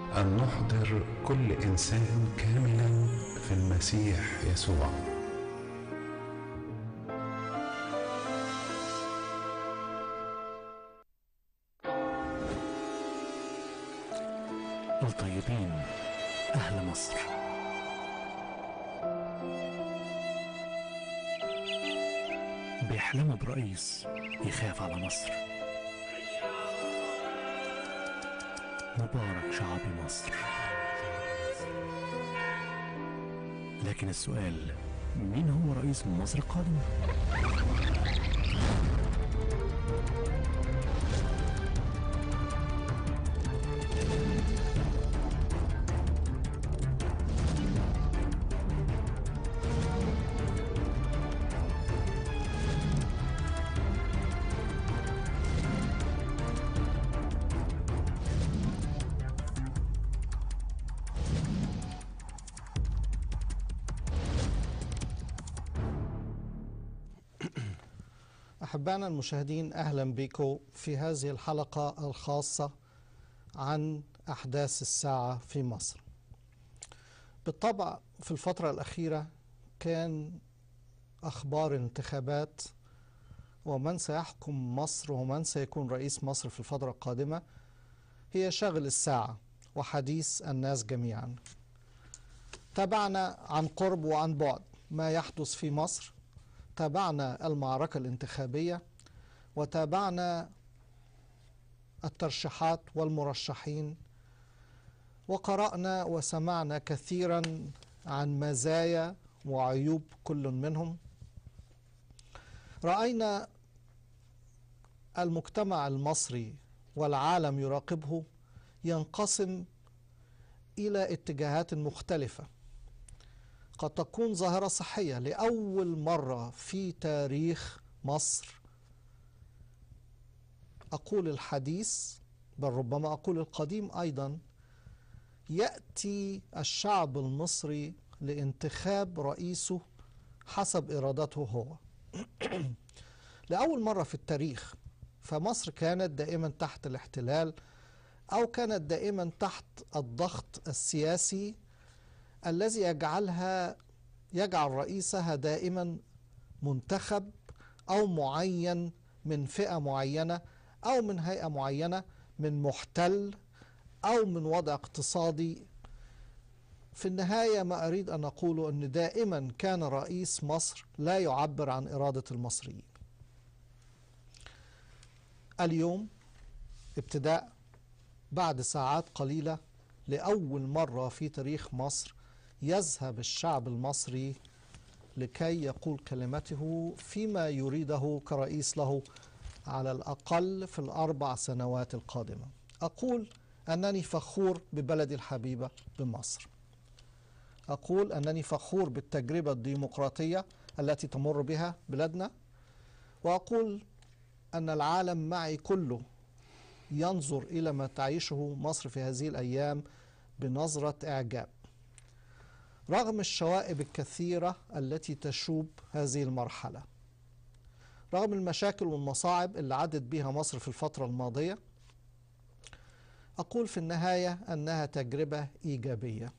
أن نحضر كل إنسان كاملا في المسيح يسوع الطيبين أهل مصر بيحلموا برئيس يخاف على مصر مبارك شعب مصر لكن السؤال مين هو رئيس مصر القادم؟ أحبائنا المشاهدين أهلا بكم في هذه الحلقة الخاصة عن أحداث الساعة في مصر بالطبع في الفترة الأخيرة كان أخبار الانتخابات ومن سيحكم مصر ومن سيكون رئيس مصر في الفترة القادمة هي شغل الساعة وحديث الناس جميعا تابعنا عن قرب وعن بعد ما يحدث في مصر تابعنا المعركة الانتخابية وتابعنا الترشيحات والمرشحين وقرأنا وسمعنا كثيرا عن مزايا وعيوب كل منهم رأينا المجتمع المصري والعالم يراقبه ينقسم إلى اتجاهات مختلفة قد تكون ظاهرة صحية لأول مرة في تاريخ مصر أقول الحديث بل ربما أقول القديم أيضا يأتي الشعب المصري لانتخاب رئيسه حسب إرادته هو لأول مرة في التاريخ فمصر كانت دائما تحت الاحتلال أو كانت دائما تحت الضغط السياسي الذي يجعلها يجعل رئيسها دائما منتخب او معين من فئه معينه او من هيئه معينه من محتل او من وضع اقتصادي في النهايه ما اريد ان اقوله ان دائما كان رئيس مصر لا يعبر عن اراده المصريين. اليوم ابتداء بعد ساعات قليله لاول مره في تاريخ مصر يذهب الشعب المصري لكي يقول كلمته فيما يريده كرئيس له على الأقل في الأربع سنوات القادمة أقول أنني فخور ببلدي الحبيبة بمصر أقول أنني فخور بالتجربة الديمقراطية التي تمر بها بلادنا وأقول أن العالم معي كله ينظر إلى ما تعيشه مصر في هذه الأيام بنظرة إعجاب رغم الشوائب الكثيرة التي تشوب هذه المرحلة رغم المشاكل والمصاعب اللي عدت بها مصر في الفترة الماضية أقول في النهاية أنها تجربة إيجابية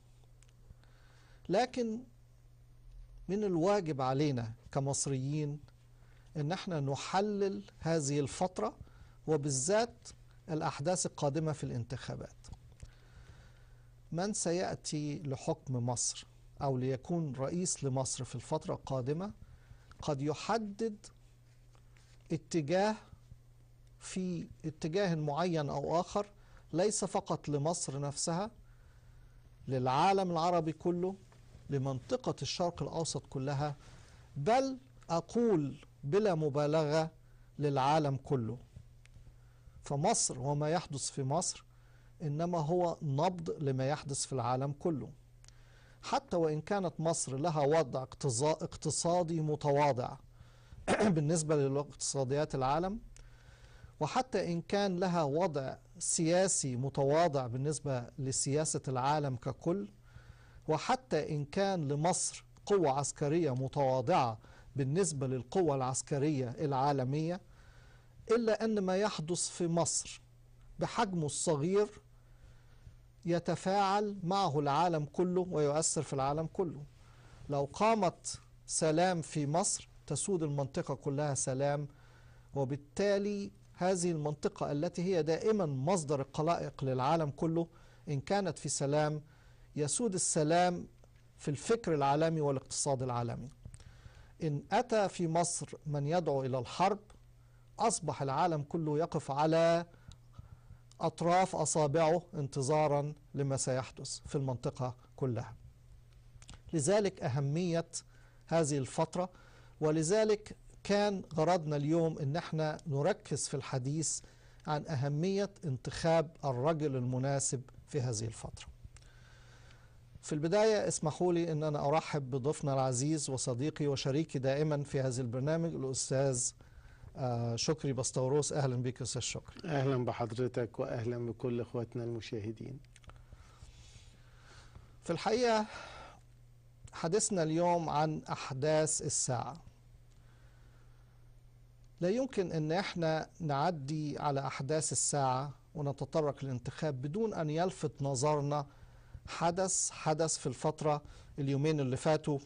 لكن من الواجب علينا كمصريين أن احنا نحلل هذه الفترة وبالذات الأحداث القادمة في الانتخابات من سيأتي لحكم مصر أو ليكون رئيس لمصر في الفترة القادمة قد يحدد اتجاه في اتجاه معين أو آخر ليس فقط لمصر نفسها للعالم العربي كله لمنطقة الشرق الأوسط كلها بل أقول بلا مبالغة للعالم كله فمصر وما يحدث في مصر إنما هو نبض لما يحدث في العالم كله حتى وإن كانت مصر لها وضع اقتصادي متواضع بالنسبة لاقتصاديات العالم وحتى إن كان لها وضع سياسي متواضع بالنسبة لسياسة العالم ككل وحتى إن كان لمصر قوة عسكرية متواضعة بالنسبة للقوة العسكرية العالمية إلا أن ما يحدث في مصر بحجمه الصغير يتفاعل معه العالم كله ويؤثر في العالم كله لو قامت سلام في مصر تسود المنطقة كلها سلام وبالتالي هذه المنطقة التي هي دائما مصدر القلائق للعالم كله إن كانت في سلام يسود السلام في الفكر العالمي والاقتصاد العالمي إن أتى في مصر من يدعو إلى الحرب أصبح العالم كله يقف على أطراف أصابعه انتظارا لما سيحدث في المنطقة كلها لذلك أهمية هذه الفترة ولذلك كان غرضنا اليوم ان احنا نركز في الحديث عن اهميه انتخاب الرجل المناسب في هذه الفتره. في البدايه اسمحوا لي ان انا ارحب بضيفنا العزيز وصديقي وشريكي دائما في هذا البرنامج الاستاذ آه، شكري بسطوروس اهلا بك استاذ شكري. اهلا بحضرتك واهلا بكل اخواتنا المشاهدين في الحقيقه حديثنا اليوم عن احداث الساعه. لا يمكن ان احنا نعدي على احداث الساعه ونتطرق للانتخاب بدون ان يلفت نظرنا حدث حدث في الفتره اليومين اللي فاتوا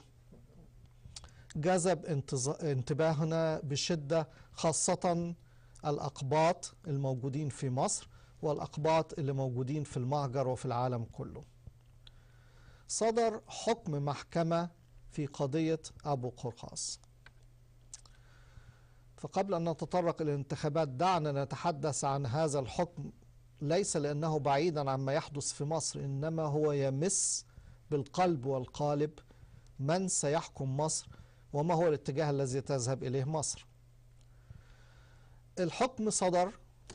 جذب انتظ- انتباهنا بشده خاصه الاقباط الموجودين في مصر والاقباط اللي موجودين في المهجر وفي العالم كله. صدر حكم محكمه في قضيه ابو قرقاص. فقبل أن نتطرق إلى الانتخابات دعنا نتحدث عن هذا الحكم ليس لأنه بعيدا عما يحدث في مصر إنما هو يمس بالقلب والقالب من سيحكم مصر وما هو الاتجاه الذي تذهب إليه مصر الحكم صدر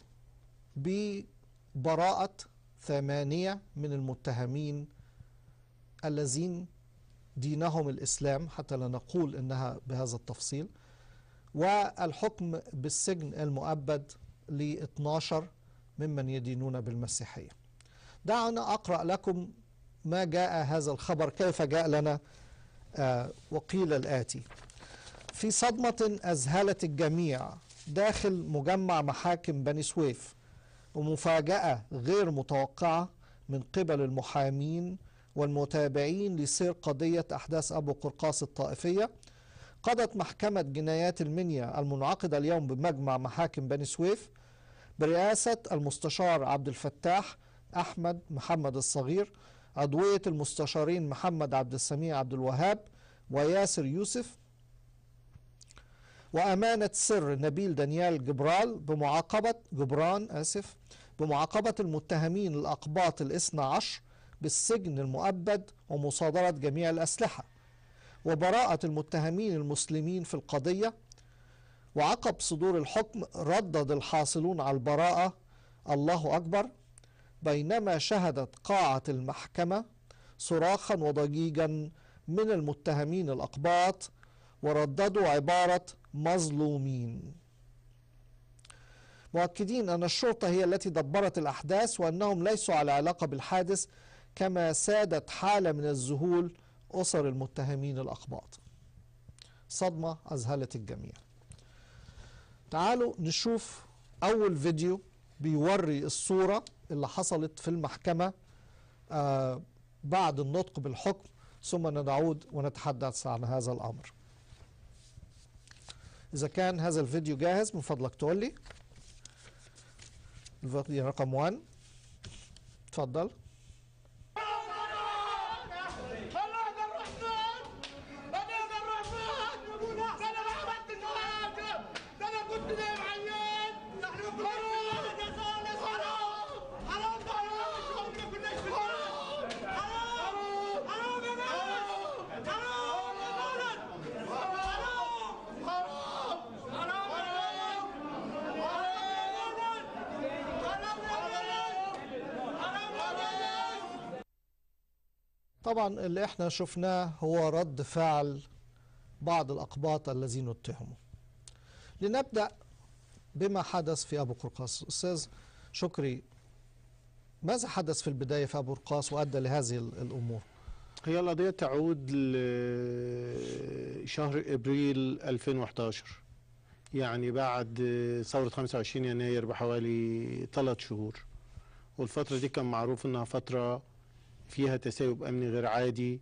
ببراءة ثمانية من المتهمين الذين دينهم الإسلام حتى لا نقول إنها بهذا التفصيل والحكم بالسجن المؤبد ل 12 ممن يدينون بالمسيحية دعنا أقرأ لكم ما جاء هذا الخبر كيف جاء لنا آه وقيل الآتي في صدمة أذهلت الجميع داخل مجمع محاكم بني سويف ومفاجأة غير متوقعة من قبل المحامين والمتابعين لسير قضية أحداث أبو قرقاص الطائفية قضت محكمة جنايات المنيا المنعقدة اليوم بمجمع محاكم بني سويف برئاسة المستشار عبد الفتاح أحمد محمد الصغير عضوية المستشارين محمد عبد السميع عبد الوهاب وياسر يوسف وأمانة سر نبيل دانيال جبرال بمعاقبة جبران آسف بمعاقبة المتهمين الأقباط الاثنى عشر بالسجن المؤبد ومصادرة جميع الأسلحة وبراءة المتهمين المسلمين في القضية وعقب صدور الحكم ردد الحاصلون على البراءة الله أكبر بينما شهدت قاعة المحكمة صراخا وضجيجا من المتهمين الأقباط ورددوا عبارة مظلومين مؤكدين أن الشرطة هي التي دبرت الأحداث وأنهم ليسوا على علاقة بالحادث كما سادت حالة من الذهول أسر المتهمين الأقباط صدمة أذهلت الجميع تعالوا نشوف أول فيديو بيوري الصورة اللي حصلت في المحكمة آه بعد النطق بالحكم ثم نعود ونتحدث عن هذا الأمر إذا كان هذا الفيديو جاهز من فضلك تقول لي الفيديو رقم 1 اتفضل الله ده الرحمن انا ده الرحمن ده انا ما عملتش حاجه ده انا كنت نايم عيان احنا ما كناش حرام حرام حرام ده حرام ما كناش في حرام حرام حرام يا ناس حرام يا ولد حرام حرام حرام يا ولد حرام يا ولد حرام يا ولد حرام يا ولد طبعا اللي احنا شفناه هو رد فعل بعض الأقباط الذين اتهموا لنبدأ بما حدث في أبو قرقاص أستاذ شكري ماذا حدث في البداية في أبو قرقاص وأدى لهذه ال- الأمور هي القضية تعود لشهر ابريل 2011 يعني بعد ثورة 25 يناير بحوالي ثلاث شهور والفترة دي كان معروف انها فترة فيها تسيب امني غير عادي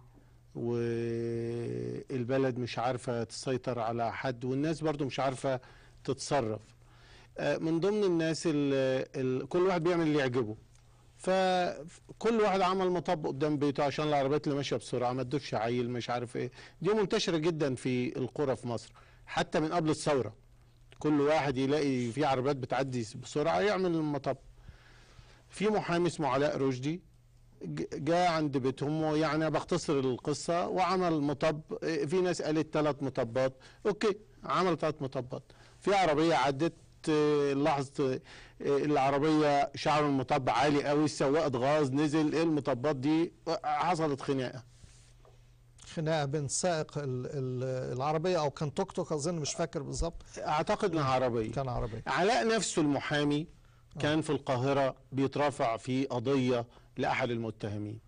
والبلد مش عارفة تسيطر على حد والناس برضو مش عارفة تتصرف آه، من ضمن الناس ال كل واحد بيعمل اللي يعجبه فكل واحد عمل مطب قدام بيته عشان العربيات اللي ماشيه بسرعه ما تدوش عيل مش عارف ايه دي منتشره جدا في القرى في مصر حتى من قبل الثوره كل واحد يلاقي في عربيات بتعدي بسرعه يعمل المطب في محامي اسمه علاء رشدي ج- جاء عند بيتهم ويعني بختصر القصه وعمل مطب إيه، في ناس قالت ثلاث مطبات اوكي عمل ثلاث مطبات في عربيه عدت آه، لاحظت آه، العربيه شعر المطب عالي قوي السواق اتغاظ نزل ايه المطبات دي آه، حصلت خناقه خناقه بين سائق ال- ال- العربيه او كان توك توك اظن مش فاكر بالظبط اعتقد انها عربيه كان عربيه علاء نفسه المحامي كان في القاهرة بيترافع في قضية لأحد المتهمين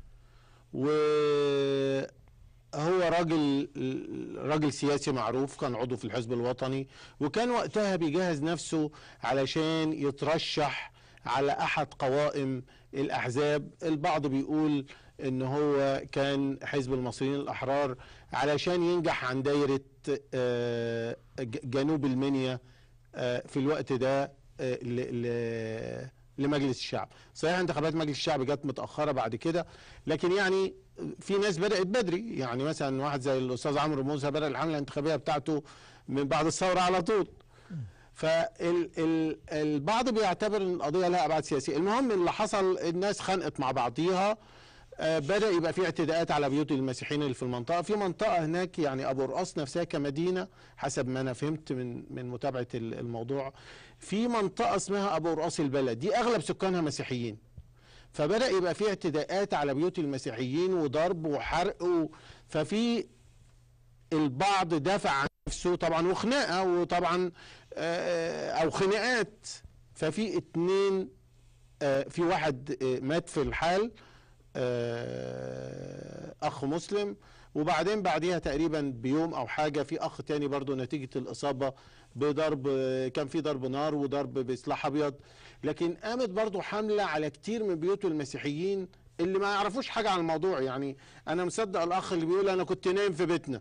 وهو راجل راجل سياسي معروف كان عضو في الحزب الوطني وكان وقتها بيجهز نفسه علشان يترشح على أحد قوائم الأحزاب البعض بيقول ان هو كان حزب المصريين الأحرار علشان ينجح عن دايرة آه، ج- جنوب المنيا آه، في الوقت ده آه، ل- ل- لمجلس الشعب صحيح انتخابات مجلس الشعب جت متأخرة بعد كده لكن يعني في ناس بدأت بدري يعني مثلا واحد زي الأستاذ عمرو موسى بدأ الحملة الانتخابية بتاعته من بعد الثورة على طول فالبعض بيعتبر ان القضيه لها ابعاد سياسيه المهم اللي حصل الناس خنقت مع بعضيها آه، بدا يبقى في اعتداءات على بيوت المسيحيين اللي في المنطقه في منطقه هناك يعني ابو رقاص نفسها كمدينه حسب ما انا فهمت من من متابعه ال- الموضوع في منطقه اسمها ابو رقاص البلد دي اغلب سكانها مسيحيين فبدا يبقى في اعتداءات على بيوت المسيحيين وضرب وحرق و... ففي البعض دافع عن نفسه طبعا وخناقه وطبعا آه، او خناقات ففي اتنين آه، في واحد آه، مات في الحال آه، اخ مسلم وبعدين بعديها تقريبا بيوم او حاجه في اخ تاني برضو نتيجه الاصابه بضرب آه، كان في ضرب نار وضرب بسلاح ابيض لكن قامت برضو حمله على كتير من بيوت المسيحيين اللي ما يعرفوش حاجه عن الموضوع يعني انا مصدق الاخ اللي بيقول انا كنت نايم في بيتنا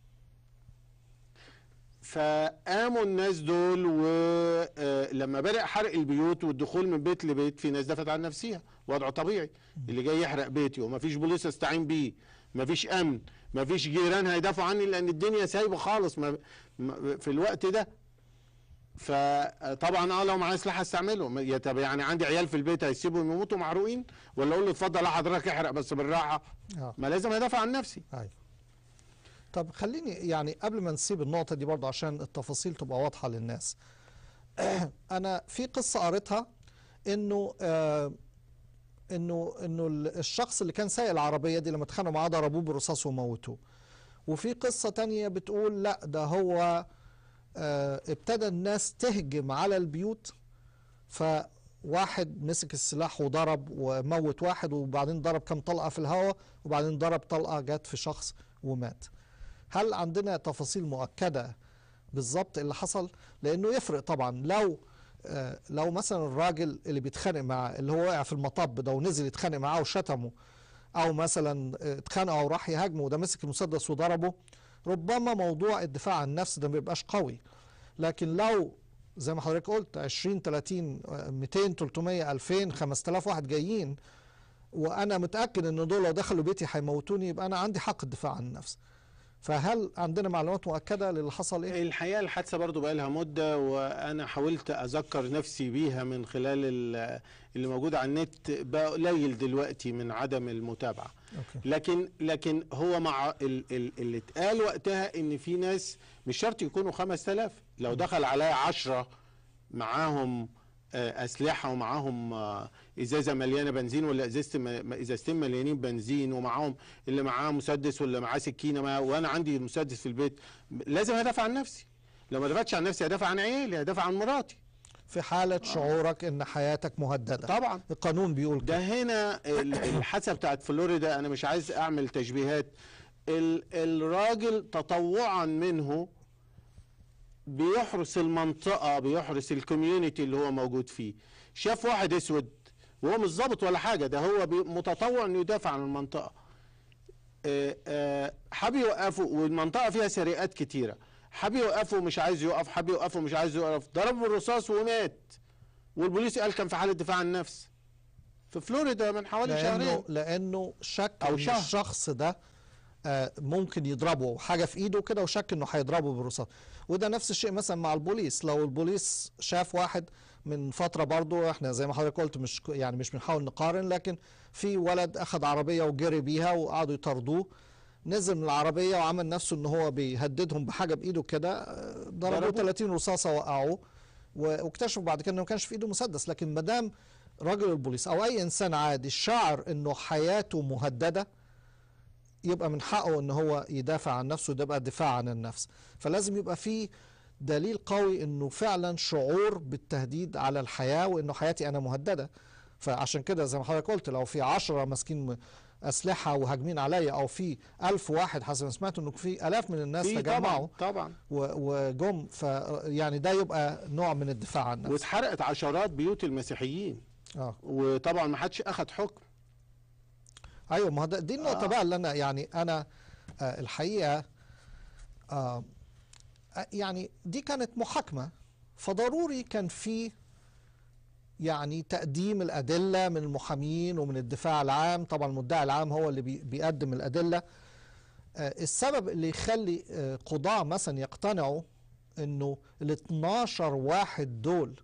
فقاموا الناس دول ولما بدأ حرق البيوت والدخول من بيت لبيت في ناس دفعت عن نفسها وضع طبيعي اللي جاي يحرق بيتي ومفيش بوليس استعين بيه مفيش امن مفيش جيران هيدافعوا عني لان الدنيا سايبه خالص ما ما- في الوقت ده فطبعا اه لو معايا سلاح هستعمله ما- يا طب يعني عندي عيال في البيت هيسيبهم يموتوا محروقين ولا اقول له اتفضل لا حضرتك احرق بس بالراحه اه ما لازم ادافع عن نفسي ايوه طب خليني يعني قبل ما نسيب النقطة دي برضه عشان التفاصيل تبقى واضحة للناس أنا في قصة قريتها إنه آه إنه إنه ال- الشخص اللي كان سايق العربية دي لما اتخانقوا معاه ضربوه بالرصاص وموتوه وفي قصة تانية بتقول لا ده هو آه ابتدى الناس تهجم على البيوت فواحد مسك السلاح وضرب وموت واحد وبعدين ضرب كم طلقة في الهواء وبعدين ضرب طلقة جت في شخص ومات هل عندنا تفاصيل مؤكدة بالظبط اللي حصل لأنه يفرق طبعا لو آه، لو مثلا الراجل اللي بيتخانق معاه اللي هو وقع في المطب ده ونزل يتخانق معاه وشتمه او مثلا آه، اتخانقوا او راح يهاجمه وده مسك المسدس وضربه ربما موضوع الدفاع عن النفس ده ما بيبقاش قوي لكن لو زي ما حضرتك قلت 20 30 آه، 200 300 2000 5000 واحد جايين وانا متاكد ان دول لو دخلوا بيتي هيموتوني يبقى انا عندي حق الدفاع عن النفس فهل عندنا معلومات مؤكده للي حصل ايه الحقيقه الحادثه برضو بقى لها مده وانا حاولت اذكر نفسي بيها من خلال ال- اللي موجود على النت بقى قليل دلوقتي من عدم المتابعه اوكي لكن لكن هو مع ال- ال- اللي اتقال وقتها ان في ناس مش شرط يكونوا 5000 لو دخل عليا 10 معاهم آه، اسلحه ومعاهم آه، ازازه مليانه بنزين ولا ازازه م- ازازتين مليانين بنزين ومعاهم اللي معاه مسدس ولا معاه سكينه ما وانا عندي مسدس في البيت لازم ادافع عن نفسي لو ما دافعتش عن نفسي هدافع عن عيالي هدافع عن مراتي في حاله شعورك ان حياتك مهدده طبعا القانون بيقول ده كده هنا ال- الحادثه بتاعت فلوريدا انا مش عايز اعمل تشبيهات ال- الراجل تطوعا منه بيحرس المنطقه بيحرس الكوميونتي اللي هو موجود فيه شاف واحد اسود وهو مش ظابط ولا حاجه ده هو بي- متطوع انه يدافع عن المنطقه آه، آه، حب يوقفوا والمنطقه فيها سرقات كتيره حب يوقفوا مش عايز يقف حب يوقفوا مش عايز يقف ضربه بالرصاص ومات والبوليس قال كان في حاله دفاع عن النفس في فلوريدا من حوالي شهرين لانه لانه شك أو ان شهر. الشخص ده آه، ممكن يضربه حاجه في ايده كده وشك انه هيضربه بالرصاص وده نفس الشيء مثلا مع البوليس لو البوليس شاف واحد من فتره برضو احنا زي ما حضرتك قلت مش يعني مش بنحاول نقارن لكن في ولد اخذ عربيه وجري بيها وقعدوا يطاردوه نزل من العربيه وعمل نفسه ان هو بيهددهم بحاجه بايده كده آه، ضربوه ضربوه. 30 رصاصه وقعوه و- واكتشفوا بعد كده انه ما كانش في ايده مسدس لكن ما دام راجل البوليس او اي انسان عادي شعر انه حياته مهدده يبقى من حقه ان هو يدافع عن نفسه وده يبقى دفاع عن النفس فلازم يبقى في دليل قوي انه فعلا شعور بالتهديد على الحياه وانه حياتي انا مهدده فعشان كده زي ما حضرتك قلت لو في عشرة ماسكين م- اسلحه وهاجمين عليا او في ألف واحد حسب ما سمعت انه في الاف من الناس في تجمعوا طبعا طبعا و- وجم ف يعني ده يبقى نوع من الدفاع عن النفس واتحرقت عشرات بيوت المسيحيين اه وطبعا ما حدش اخذ حكم ايوه ما هو ده- دي النقطه آه. بقى اللي انا يعني انا آه الحقيقه آه آه، يعني دي كانت محاكمه فضروري كان في يعني تقديم الادله من المحامين ومن الدفاع العام طبعا المدعي العام هو اللي بي- بيقدم الادله آه السبب اللي يخلي آه قضاه مثلا يقتنعوا انه ال 12 واحد دول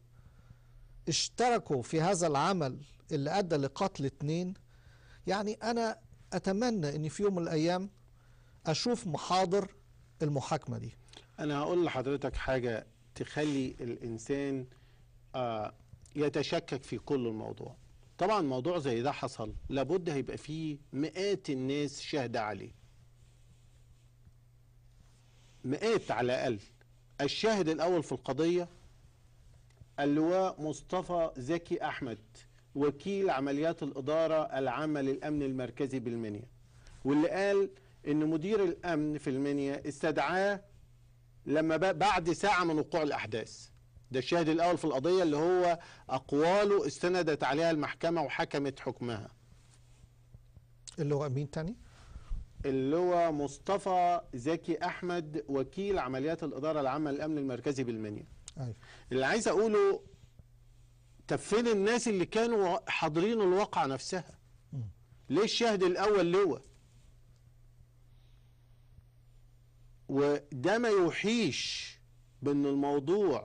اشتركوا في هذا العمل اللي ادى لقتل اتنين يعني انا اتمنى ان في يوم من الايام اشوف محاضر المحاكمه دي انا هقول لحضرتك حاجه تخلي الانسان آه يتشكك في كل الموضوع طبعا موضوع زي ده حصل لابد هيبقى فيه مئات الناس شاهدة عليه مئات على الأقل الشاهد الأول في القضية اللواء مصطفى زكي أحمد وكيل عمليات الإدارة العامة للأمن المركزي بالمنيا واللي قال إن مدير الأمن في المنيا استدعاه لما ب- بعد ساعة من وقوع الأحداث ده الشاهد الأول في القضية اللي هو أقواله استندت عليها المحكمة وحكمت حكمها اللي هو مين تاني اللي هو مصطفى زكي أحمد وكيل عمليات الإدارة العامة للأمن المركزي بالمنيا ايوه اللي عايز أقوله طب فين الناس اللي كانوا حاضرين الواقعة نفسها ليه الشاهد الأول لواء وده ما يوحيش بأن الموضوع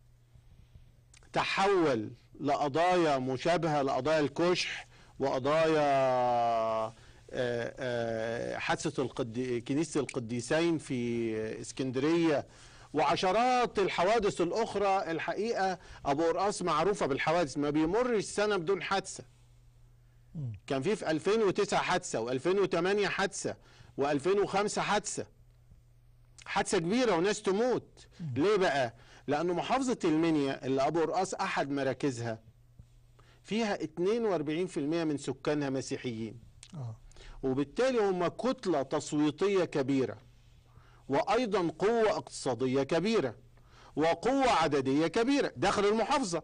تحول لقضايا مشابهة لقضايا الكشح وقضايا آه، آه، حادثة القدي... كنيسة القديسين في اسكندرية وعشرات الحوادث الأخرى الحقيقة أبو قرقاص معروفة بالحوادث ما بيمرش سنة بدون حادثة كان في في 2009 حادثة و2008 حادثة و2005 حادثة حادثة كبيرة وناس تموت ليه بقى؟ لأنه محافظة المنيا اللي أبو قرقاص أحد مراكزها فيها 42% من سكانها مسيحيين اه وبالتالي هم كتلة تصويتية كبيرة وأيضا قوة اقتصادية كبيرة وقوة عددية كبيرة داخل المحافظة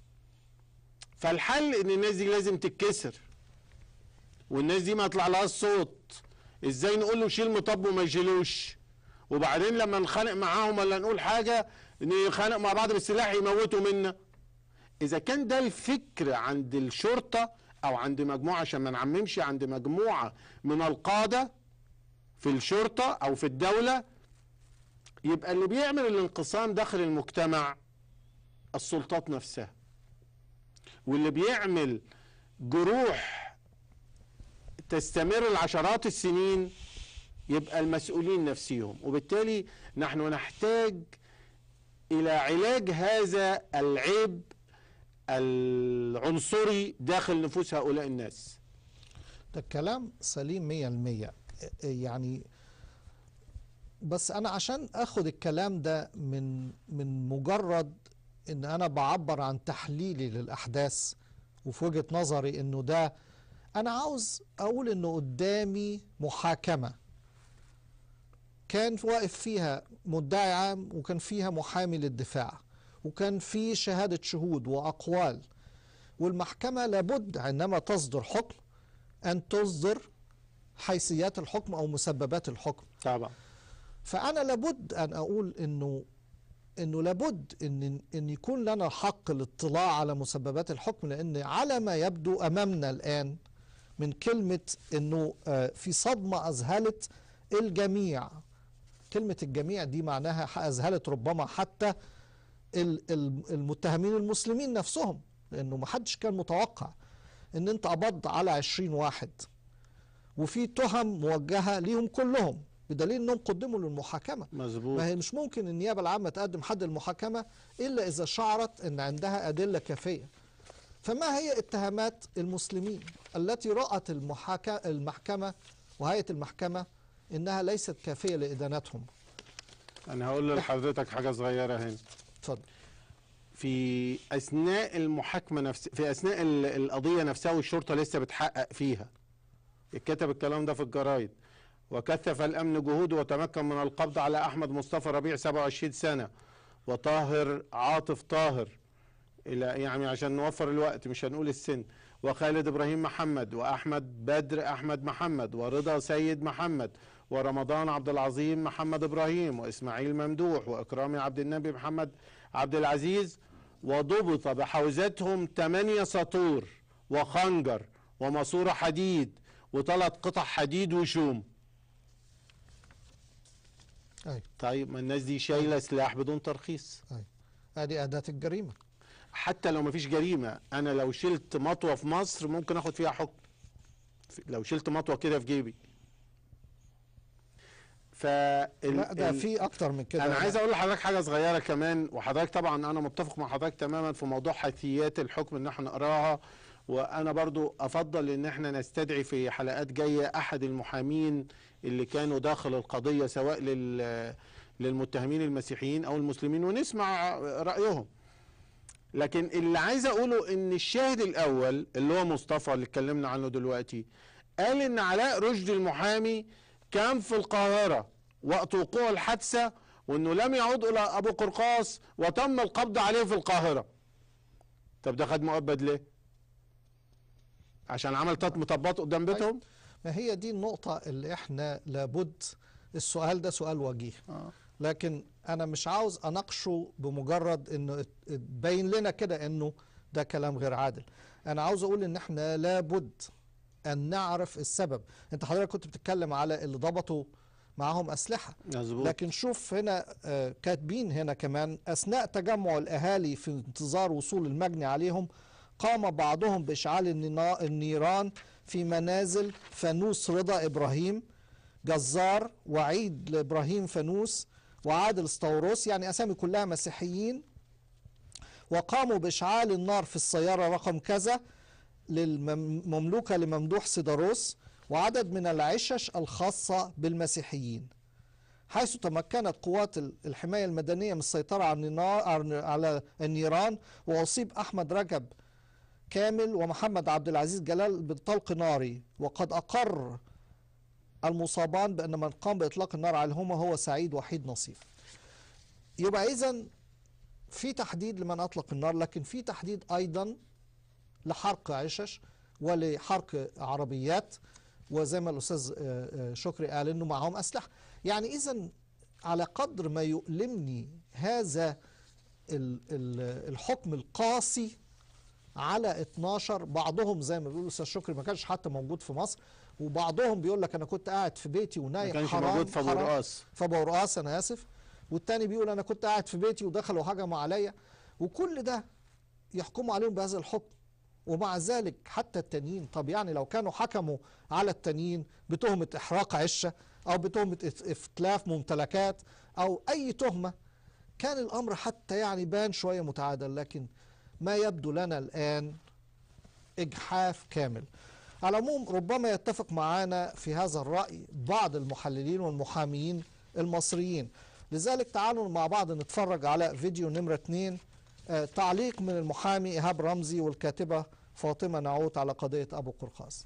فالحل ان الناس دي لازم تتكسر والناس دي ما يطلع لها الصوت ازاي نقول له شيل مطب وما يشيلوش وبعدين لما نخانق معاهم ولا نقول حاجة نخانق مع بعض بالسلاح يموتوا منا اذا كان ده الفكر عند الشرطة او عند مجموعة عشان ما نعممش عند مجموعة من القادة في الشرطة او في الدولة يبقى اللي بيعمل الانقسام داخل المجتمع السلطات نفسها واللي بيعمل جروح تستمر العشرات السنين يبقى المسؤولين نفسهم وبالتالي نحن نحتاج الى علاج هذا العيب العنصري داخل نفوس هؤلاء الناس ده الكلام سليم مية المية يعني بس أنا عشان أخد الكلام ده من من مجرد إن أنا بعبر عن تحليلي للأحداث وفي وجهة نظري إنه ده أنا عاوز أقول إنه قدامي محاكمة كان واقف فيها مدعي عام وكان فيها محامي للدفاع وكان في شهادة شهود وأقوال والمحكمة لابد عندما تصدر حكم أن تصدر حيثيات الحكم أو مسببات الحكم طبعا فأنا لابد أن أقول إنه إنه لابد إن إن يكون لنا حق الاطلاع على مسببات الحكم لأن على ما يبدو أمامنا الآن من كلمة إنه آه، في صدمة أذهلت الجميع كلمة الجميع دي معناها أذهلت ربما حتى ال- ال- المتهمين المسلمين نفسهم لأنه ما حدش كان متوقع إن أنت قبضت على 20 واحد وفي تهم موجهة ليهم كلهم بدليل انهم قدموا للمحاكمه مظبوط ما هي مش ممكن النيابه العامه تقدم حد المحاكمه الا اذا شعرت ان عندها ادله كافيه فما هي اتهامات المسلمين التي رات المحاكا المحكمه وهيئه المحكمه انها ليست كافيه لادانتهم انا هقول لحضرتك حاجه صغيره هنا اتفضل في اثناء المحاكمه نفس في اثناء ال- القضيه نفسها والشرطه لسه بتحقق فيها اتكتب الكلام ده في الجرايد وكثف الامن جهوده وتمكن من القبض على احمد مصطفى ربيع 27 سنه وطاهر عاطف طاهر الى يعني عشان نوفر الوقت مش هنقول السن وخالد ابراهيم محمد واحمد بدر احمد محمد ورضا سيد محمد ورمضان عبد العظيم محمد ابراهيم واسماعيل ممدوح واكرامي عبد النبي محمد عبد العزيز وضبط بحوزتهم 8 سطور وخنجر وماسوره حديد وثلاث قطع حديد وشوم اي طيب ما الناس دي شايله سلاح بدون ترخيص اي ادي اداه الجريمه حتى لو مفيش جريمه انا لو شلت مطوه في مصر ممكن اخد فيها حكم لو شلت مطوه كده في جيبي ف لا ده في اكتر من كده انا عايز اقول لحضرتك حاجه صغيره كمان وحضرتك طبعا انا متفق مع حضرتك تماما في موضوع حيثيات الحكم ان احنا نقراها وانا برضو افضل ان احنا نستدعي في حلقات جايه احد المحامين اللي كانوا داخل القضيه سواء لل للمتهمين المسيحيين او المسلمين ونسمع رايهم لكن اللي عايز اقوله ان الشاهد الاول اللي هو مصطفى اللي اتكلمنا عنه دلوقتي قال ان علاء رشدي المحامي كان في القاهره وقت وقوع الحادثه وانه لم يعود الى ابو قرقاس وتم القبض عليه في القاهره طب ده خد مؤبد ليه عشان عمل تلات مطبات قدام بيتهم ما هي دي النقطة اللي احنا لابد السؤال ده سؤال وجيه آه. لكن انا مش عاوز اناقشه بمجرد انه ات- تبين لنا كده انه ده كلام غير عادل انا عاوز اقول ان احنا لابد ان نعرف السبب انت حضرتك كنت بتتكلم على اللي ضبطوا معاهم اسلحة مظبوط لكن شوف هنا آه، كاتبين هنا كمان أثناء تجمع الأهالي في انتظار وصول المجني عليهم قام بعضهم بإشعال الننا- النيران في منازل فانوس رضا إبراهيم جزار وعيد لإبراهيم فانوس وعادل اسطوروس يعني أسامي كلها مسيحيين وقاموا بإشعال النار في السيارة رقم كذا للمملوكة لممدوح سيداروس وعدد من العشش الخاصة بالمسيحيين حيث تمكنت قوات ال- الحماية المدنية من السيطرة على النار- على النيران وأصيب أحمد رجب كامل ومحمد عبد العزيز جلال بطلق ناري وقد أقر المصابان بأن من قام بإطلاق النار عليهما هو سعيد وحيد نصيف يبقى إذن في تحديد لمن أطلق النار لكن في تحديد أيضا لحرق عشش ولحرق عربيات وزي ما الأستاذ آه، آه، شكري قال إنه معهم أسلحة يعني إذا على قدر ما يؤلمني هذا ال- ال- الحكم القاسي على 12 بعضهم زي ما بيقول الاستاذ شكري ما كانش حتى موجود في مصر وبعضهم بيقول لك انا كنت قاعد في بيتي ونايم ما كانش حرام موجود في ابو حرام. رقاص في ابو رقاص انا اسف والتاني بيقول انا كنت قاعد في بيتي ودخلوا هجموا عليا وكل ده يحكموا عليهم بهذا الحكم ومع ذلك حتى التانيين طب يعني لو كانوا حكموا على التانيين بتهمة إحراق عشة أو بتهمة إت- إتلاف ممتلكات أو أي تهمة كان الأمر حتى يعني بان شوية متعادل لكن ما يبدو لنا الآن إجحاف كامل على العموم ربما يتفق معنا في هذا الرأي بعض المحللين والمحاميين المصريين لذلك تعالوا مع بعض نتفرج على فيديو نمرة اتنين آه، تعليق من المحامي إيهاب رمزي والكاتبة فاطمة نعوت على قضية أبو قرقاز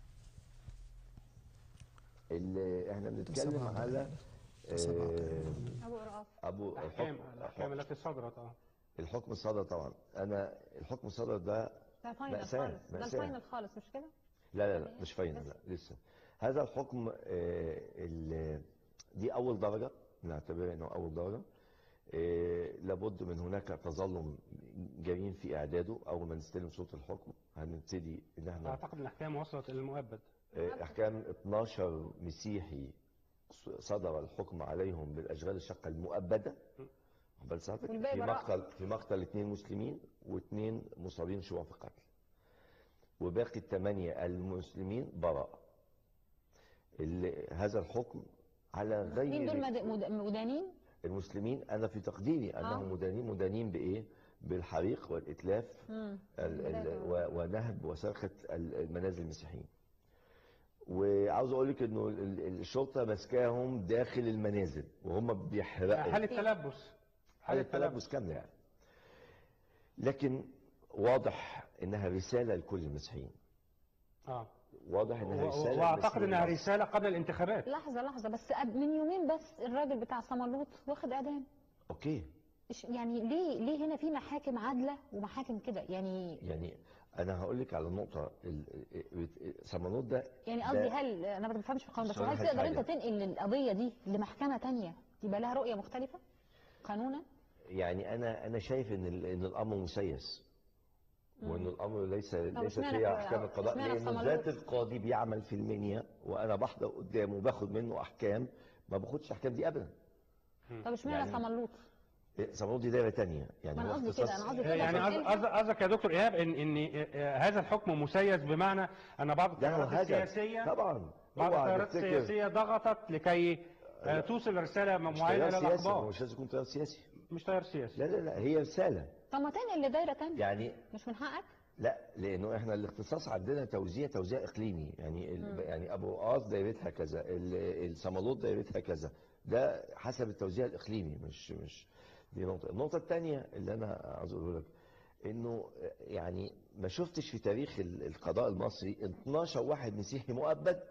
اللي احنا بنتكلم سبعة على سبعة آه، ابو قرقاص ابو الاحكام الحكم الاحكام التي صدرت اه الحكم الصدر طبعا انا الحكم الصدر ده ده فاينل مأساة، خالص ده مأساة. الفاينل خالص مش كده لا لا لا مش فاينل لا لسه هذا الحكم آه، ال- دي أول درجة نعتبرها إنه أول درجة آه، لابد من هناك تظلم جميل في إعداده أول ما نستلم صوت الحكم هنبتدي إن احنا اعتقد الاحكام وصلت الى المؤبد آه، أحكام 12 مسيحي صدر الحكم عليهم بالأشغال الشقة المؤبدة بل ساعتك والباقي في براءة. مقتل في مقتل اثنين مسلمين واثنين مصابين شبه في قتل وباقي الثمانية المسلمين براءة ال- هذا الحكم على مين دول غير مد- مد- مدانين المسلمين أنا في تقديري أنهم آه. مدانين مدانين بإيه بالحريق والإتلاف مم. ال- ال- البلاد. و- ونهب وسرقة ال- المنازل المسيحيين وعاوز اقول لك انه ال- ال- الشرطه ماسكاهم داخل المنازل وهم بيحرقوا حالة تلبس حالة تلبس كاملة يعني لكن واضح انها رسالة لكل المسيحيين اه واضح انها و- رسالة واعتقد لمسيحيين انها مصر. رسالة قبل الانتخابات لحظه لحظه بس قبل- من يومين بس الراجل بتاع صمالوط واخد اعدام اوكي إيش- يعني ليه ليه هنا في محاكم عادله ومحاكم كده يعني يعني انا هقول لك على النقطة ال- ال- ال- سمنوت ده يعني ده- قصدي هل انا ما بفهمش في القانون بس صراحة هل تقدر حاجة. انت تنقل القضيه دي لمحكمه تانية يبقى لها رؤيه مختلفه قانونا يعني انا انا شايف ان ال- ان الامر مسيس وان الامر ليس ليس اشمعنى فيه في- احكام القضاء اشمعنى في لان صمالوط؟ ذات القاضي بيعمل في المنيا وانا بحضر قدامه وباخد منه احكام ما باخدش الاحكام دي ابدا طب اشمعنى يعني- صمالوط سمنوت دي دايره تانية يعني ما انا هو قصدي اختصاص- كده انا قصدي كده يعني عشان قصد- انت- قصد- قصدك يا دكتور ايهاب ان ان آه، هذا الحكم مسيس بمعنى ان بعض ده هو التيارات هدف السياسيه طبعا بعض اوعى التيارات تفتكر- السياسيه ضغطت لكي آه، توصل رساله مش معينه تيار سياسي هو للاقباط مش لازم يكون تيار سياسي مش تيار سياسي لا لا لا هي رساله طب ما تنقل لدايره تانية يعني مش من حقك لا لانه احنا الاختصاص عندنا توزيع توزيع اقليمي يعني ال... يعني ابو قاص دايرتها كذا ال- الصمالوط دايرتها كذا ده حسب التوزيع الاقليمي مش مش دي نقطه النقطه الثانيه اللي انا عاوز اقوله لك انه يعني ما شفتش في تاريخ ال- القضاء المصري 12 واحد مسيحي مؤبد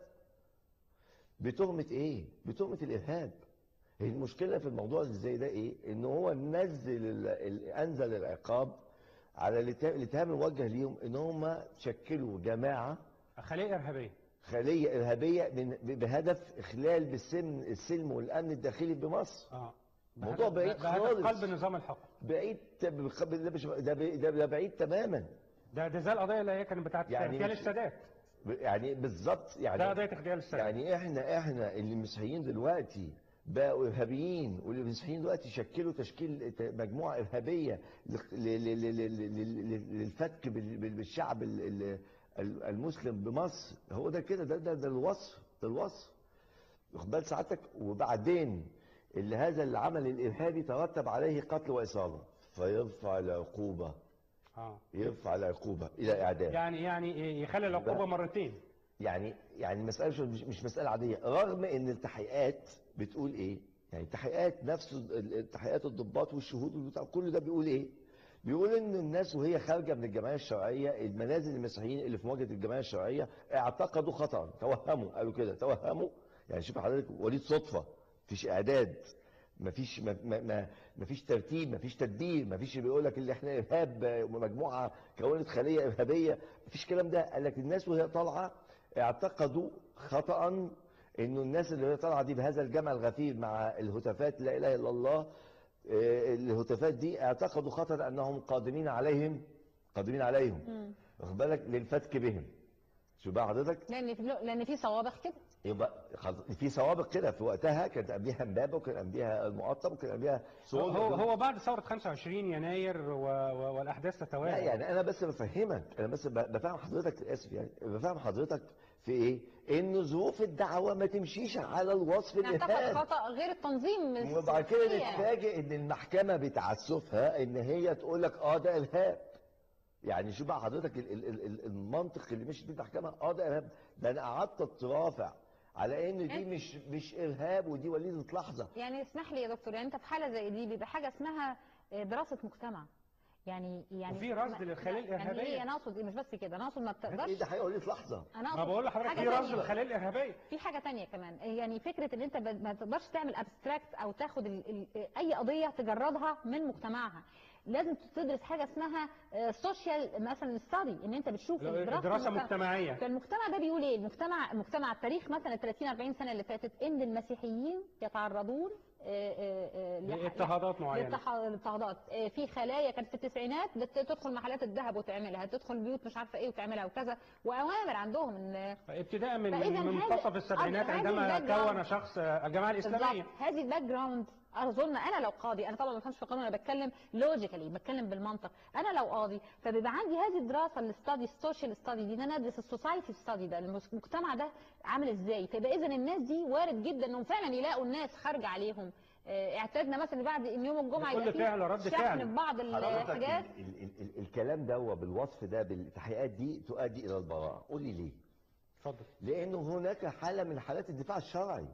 بتهمه ايه بتهمه الارهاب هي المشكله في الموضوع اللي زي ده ايه ان هو نزل ال- ال- انزل العقاب على الات- الاتهام الموجه ليهم ان هم شكلوا جماعه خليه ارهابيه خليه ارهابيه من بهدف اخلال بالسلم السلم والامن الداخلي بمصر اه موضوع بهدف- بعيد بهدف خالص. قلب نظام الحكم بعيد ت- ده مش ده بعيد- ده ده بعيد تماما ده ده زي القضيه اللي هي كانت بتاعت يعني اغتيال مش- السادات ب- يعني بالظبط ده يعني قضيه اغتيال السادات يعني احنا احنا اللي المسيحيين دلوقتي بقوا ارهابيين والمسيحيين دلوقتي شكلوا تشكيل ت- مجموعه ارهابيه ل- ل- ل- ل- ل- ل- للفتك بال- بال- بالشعب ال- ال- ال- المسلم بمصر هو ده كده ده ده, ده الوصف ده الوصف واخد بال سعادتك وبعدين اللي هذا العمل الارهابي ترتب عليه قتل واصابه فيرفع العقوبه اه يرفع العقوبه الى اعدام يعني يعني يخلي العقوبه لا. مرتين يعني يعني المسألة مش- مش مش مسألة عادية رغم ان التحقيقات بتقول ايه يعني التحقيقات نفس ال- التحقيقات الضباط والشهود والبتاع كل ده بيقول ايه بيقول ان الناس وهي خارجة من الجمعية الشرعية المنازل المسيحيين اللي في مواجهة الجمعية الشرعية اعتقدوا خطأ توهموا قالوا كده توهموا يعني شوف حضرتك وليد صدفة مفيش اعداد مفيش ما ما ما مفيش ترتيب مفيش تدبير مفيش بيقول لك اللي احنا ارهاب مجموعه كونت خليه ارهابيه مفيش الكلام ده قال لك الناس وهي طالعه اعتقدوا خطا انه الناس اللي هي طالعه دي بهذا الجمع الغفير مع الهتافات لا اله الا الله آه، الهتافات دي اعتقدوا خطا انهم قادمين عليهم قادمين عليهم واخد بالك للفتك بهم شو بقى حضرتك لان في لان في سوابق كده يبقى خلاص في سوابق كده في وقتها كانت قبليها امبابه وكان قبلها المقطم وكان قبلها هو سوريا هو هو بعد ثوره 25 يناير و... و... والاحداث تتوالى لا يعني انا بس بفهمك انا بس ب- بفهم حضرتك اسف يعني بفهم حضرتك في ايه ان ظروف الدعوه ما تمشيش على الوصف نعتقد الارهاب خطا غير التنظيم وبعد كده السياسية. نتفاجئ ان المحكمه بتعسفها ان هي تقول لك اه ده ارهاب يعني شوف بقى حضرتك ال- ال- ال- ال- المنطق اللي مشي بيه المحكمه اه ده ارهاب ده انا قعدت اترافع على ان دي مش مش ارهاب ودي وليده لحظه يعني اسمح لي يا دكتور يعني انت في حاله زي دي بيبقى حاجه اسمها آه، دراسه مجتمع يعني يعني وفي رصد ما- للخلايا يعني الإرهابية. ايه انا اقصد ايه مش بس كده انا اقصد ما ايه بتقدرش ده حقيقه وليده لحظه انا ما اقصد بقول لحضرتك حاجة في رصد تانية. للخلايا الارهابيه في حاجه تانية كمان يعني فكره ان انت ب- ما تقدرش تعمل ابستراكت او تاخد ال ال اي قضيه تجردها من مجتمعها لازم تدرس حاجه اسمها سوشيال مثلا ستادي ان انت بتشوف لا، دراسة دراسة المجتمع. مجتمعية. فالمجتمع ده بيقول ايه المجتمع مجتمع التاريخ مثلا 30 40 سنه اللي فاتت ان المسيحيين يتعرضون آه، آه، آه، لح- لاضطهادات معينة. للتح- الاضطهادات آه، في خلايا كانت في التسعينات بت- تدخل محلات الذهب وتعملها تدخل بيوت مش عارفه ايه وتعملها وكذا واوامر عندهم ان ابتداء من فإذا من هذا- منتصف السبعينات هذه عندما الباك جراوند. كون شخص الجماعه الاسلاميه بالظبط هذه الباك جراوند اظن انا لو قاضي انا طبعا ما بفهمش في القانون انا بتكلم لوجيكالي بتكلم بالمنطق انا لو قاضي فبيبقى عندي هذه الدراسه الاستادي السوشيال ستادي دي ان انا ادرس السوسايتي ستادي ده المجتمع ده عامل ازاي فيبقى اذا الناس دي وارد جدا انهم فعلا يلاقوا الناس خارجه عليهم آه، اعتدنا مثلا بعد ان يوم الجمعه كل يبقى فيه فعل رد شحن فعل. في بعض حضرتك الحاجات ال- ال- ال- ال- الكلام ده بالوصف ده بالتحقيقات دي تؤدي الى البراءه قول لي ليه اتفضل لانه هناك حاله من حالات الدفاع الشرعي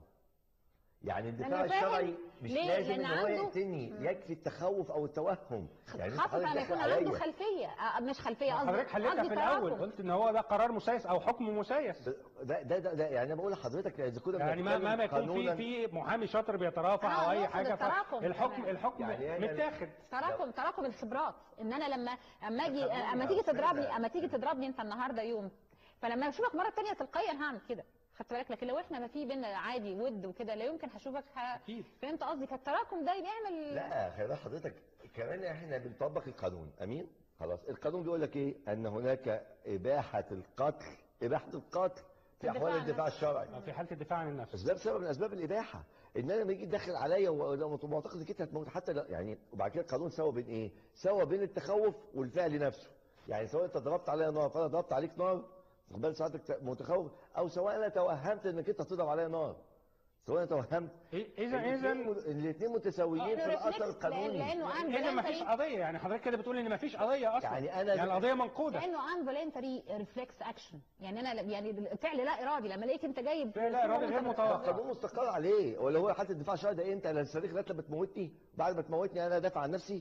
يعني الدفاع أنا فاهم. الشرعي مش ليه؟ لازم لأن ان هو عنده- يقتلني يكفي التخوف او التوهم يعني أنت خاصه حضرتك لما داخل يكون عنده عليا. خلفيه آه، مش خلفيه قصدي حضرتك حلتها قصدي في الاول تراكم. قلت ان هو ده قرار مسيس او حكم مسيس ده ده ده, ده يعني انا بقول لحضرتك اذا كنا يعني ما ما ما بنتكلم يكون في قانوناً، في محامي شاطر بيترافع آه، او اي يقصد حاجه التراكم الحكم كمان. الحكم يعني أنا- متاخد تراكم تراكم الخبرات ان انا لما اما اجي خليني اما تيجي أقول تضربني كده. اما تيجي تضربني انت النهارده يوم فلما اشوفك مره تانية تلقائيا هعمل كده خدت بالك لكن لو احنا ما في بينا عادي ود وكده لا يمكن هشوفك ه... اكيد فهمت قصدي فالتراكم ده بيعمل لا خلي بالك حضرتك كمان احنا بنطبق القانون امين خلاص القانون بيقول لك ايه ان هناك اباحه القتل اباحه القتل في الدفاع احوال عن الدفاع الشرعي في حاله الدفاع عن النفس بس ده بسبب من اسباب الاباحه ان انا لما يجي داخل عليا ولو معتقد انك انت هتموت حتى لا يعني وبعد كده القانون سوى بين ايه؟ سوى بين التخوف والفعل نفسه يعني سواء انت ضربت عليا نار فانا ضربت عليك نار واخد بالك ساعتك متخوف او سواء انا توهمت انك انت هتضرب عليا نار سواء انا توهمت اذا اذا الاثنين متساويين في الاثر القانوني لانه اذا ما فيش involuntary قضيه يعني حضرتك كده بتقول ان ما فيش قضيه اصلا يعني أنا- يعني القضيه منقوده لانه involuntary reflex action يعني انا يعني الفعل لا ارادي لما الاقيك انت جايب فعل لا إرادي غير متوقع. القانون مستقر عليه ولا هو حاله الدفاع الشرعي ده امتى؟ انا الصريخ لغايه لما تموتني بعد ما تموتني انا دافع عن نفسي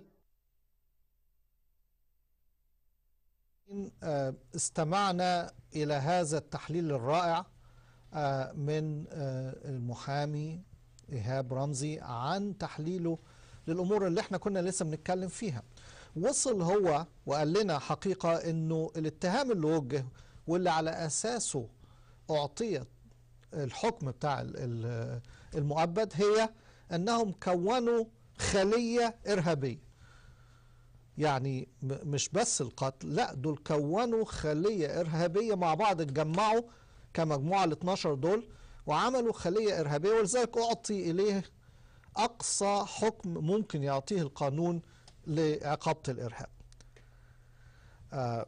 آه، استمعنا إلى هذا التحليل الرائع آه، من آه، المحامي إيهاب رمزي عن تحليله للأمور اللي احنا كنا لسه بنتكلم فيها وصل هو وقال لنا حقيقة انه الاتهام اللي وجه واللي على أساسه أعطيت الحكم بتاع ال- ال- المؤبد هي أنهم كونوا خلية إرهابية يعني م- مش بس القتل لا دول كونوا خلية إرهابية مع بعض اتجمعوا كمجموعة ال 12 دول وعملوا خلية إرهابية ولذلك أعطي إليه أقصى حكم ممكن يعطيه القانون لعقابة الإرهاب آه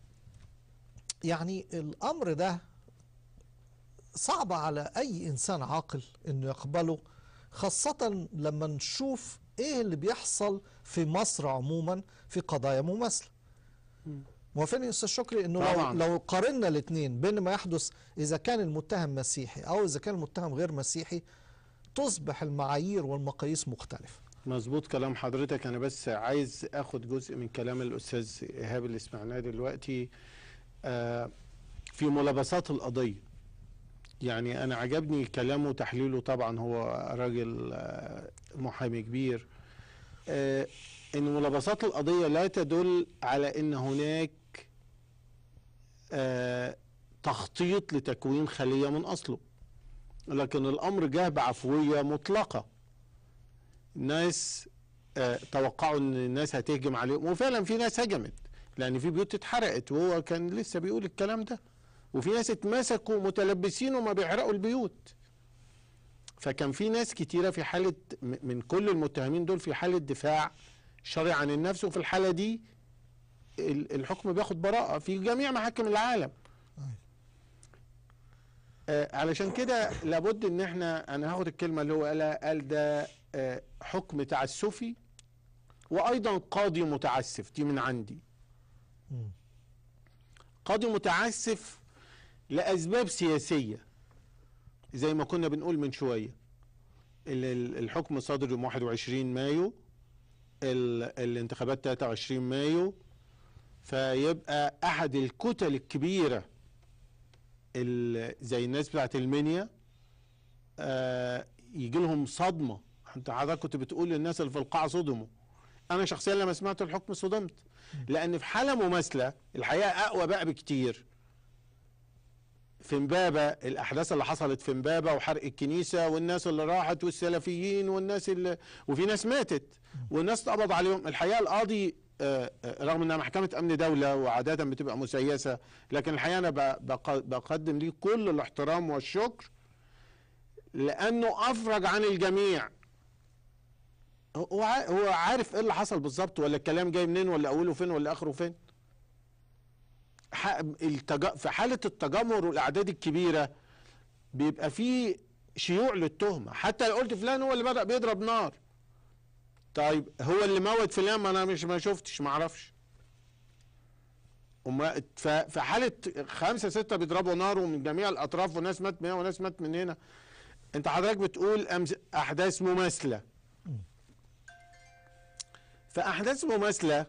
يعني الأمر ده صعب على أي إنسان عاقل إنه يقبله خاصة لما نشوف إيه اللي بيحصل في مصر عموما في قضايا مماثلة موافقني يا أستاذ شكري إنه لو, طبعاً. لو قارنا الاثنين بين ما يحدث إذا كان المتهم مسيحي أو إذا كان المتهم غير مسيحي تصبح المعايير والمقاييس مختلفة مظبوط كلام حضرتك انا بس عايز اخد جزء من كلام الاستاذ ايهاب اللي سمعناه دلوقتي آه، في ملابسات القضيه يعني انا عجبني كلامه وتحليله طبعا هو راجل آه، محامي كبير آه، ان ملابسات القضيه لا تدل على ان هناك آه، تخطيط لتكوين خليه من اصله لكن الامر جه بعفويه مطلقه ناس آه، توقعوا ان الناس هتهجم عليهم وفعلا في ناس هجمت لان في بيوت اتحرقت وهو كان لسه بيقول الكلام ده وفي ناس اتمسكوا متلبسين وما بيحرقوا البيوت فكان في ناس كتيره في حاله م- من كل المتهمين دول في حاله دفاع شرعي عن النفس وفي الحاله دي ال- الحكم بياخد براءه في جميع محاكم العالم آه، علشان كده لابد ان احنا انا هاخد الكلمه اللي هو قالها قال ده آه، حكم تعسفي وايضا قاضي متعسف دي من عندي مم. قاضي متعسف لاسباب سياسيه زي ما كنا بنقول من شويه ال- ال- الحكم صادر يوم 21 مايو ال- الانتخابات 23 مايو فيبقى احد الكتل الكبيره ال- زي الناس بتاعت المنيا آه يجي لهم صدمه انت حضرتك كنت بتقول للناس اللي في القاعه صدموا انا شخصيا لما سمعت الحكم صدمت لان في حاله مماثله الحقيقه اقوى بقى بكتير في امبابه الاحداث اللي حصلت في امبابه وحرق الكنيسه والناس اللي راحت والسلفيين والناس اللي وفي ناس ماتت والناس اتقبض عليهم الحقيقه القاضي آه، آه، رغم انها محكمه امن دوله وعاده بتبقى مسيسه لكن الحقيقه انا ب- بق- بقدم ليه كل الاحترام والشكر لانه افرج عن الجميع هو ع- هو عارف ايه اللي حصل بالظبط ولا الكلام جاي منين ولا اوله فين ولا اخره فين ح- التج... في حاله التجمهر والاعداد الكبيره بيبقى فيه شيوع للتهمه حتى لو قلت فلان هو اللي بدا بيضرب نار طيب هو اللي موت فلان ما انا مش ما شفتش ما اعرفش وما ف- في حاله خمسه سته بيضربوا نار ومن جميع الاطراف وناس مات من هنا وناس مات من هنا انت حضرتك بتقول أمس... احداث مماثله فاحداث مماثله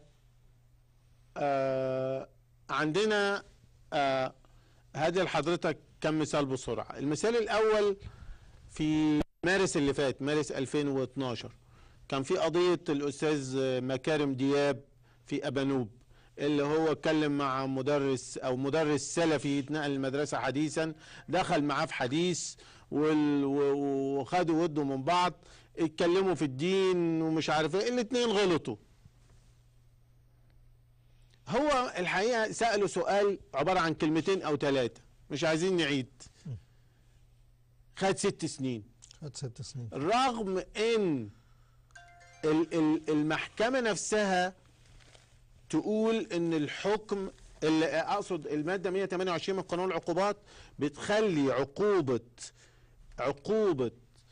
آه عندنا آه هذه لحضرتك كم مثال بسرعه المثال الاول في مارس اللي فات مارس 2012 كان في قضيه الاستاذ مكارم دياب في ابانوب اللي هو اتكلم مع مدرس او مدرس سلفي اتنقل المدرسه حديثا دخل معاه في حديث وال- و- وخدوا ودوا من بعض اتكلموا في الدين ومش عارف ايه الاتنين غلطوا هو الحقيقه سالوا سؤال عباره عن كلمتين او ثلاثه مش عايزين نعيد خد ست سنين خد ست سنين رغم ان ال- ال- المحكمة نفسها تقول ان الحكم اللي اقصد المادة 128 من قانون العقوبات بتخلي عقوبة عقوبة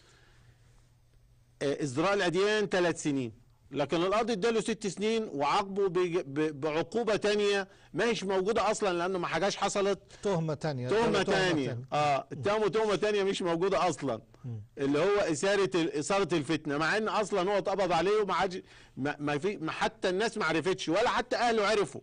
آه، ازدراء الاديان ثلاث سنين لكن القاضي اداله ست سنين وعاقبه بج- ب- بعقوبة تانية ما هيش موجودة اصلا لانه ما حاجاش حصلت تهمة تانية تهمة تانية اه اتهموا تهمة تانية مش موجودة اصلا اللي هو اثارة ال- اثارة الفتنة مع ان اصلا هو اتقبض عليه وما عادش ما, ما في ما حتى الناس ما عرفتش ولا حتى اهله عرفوا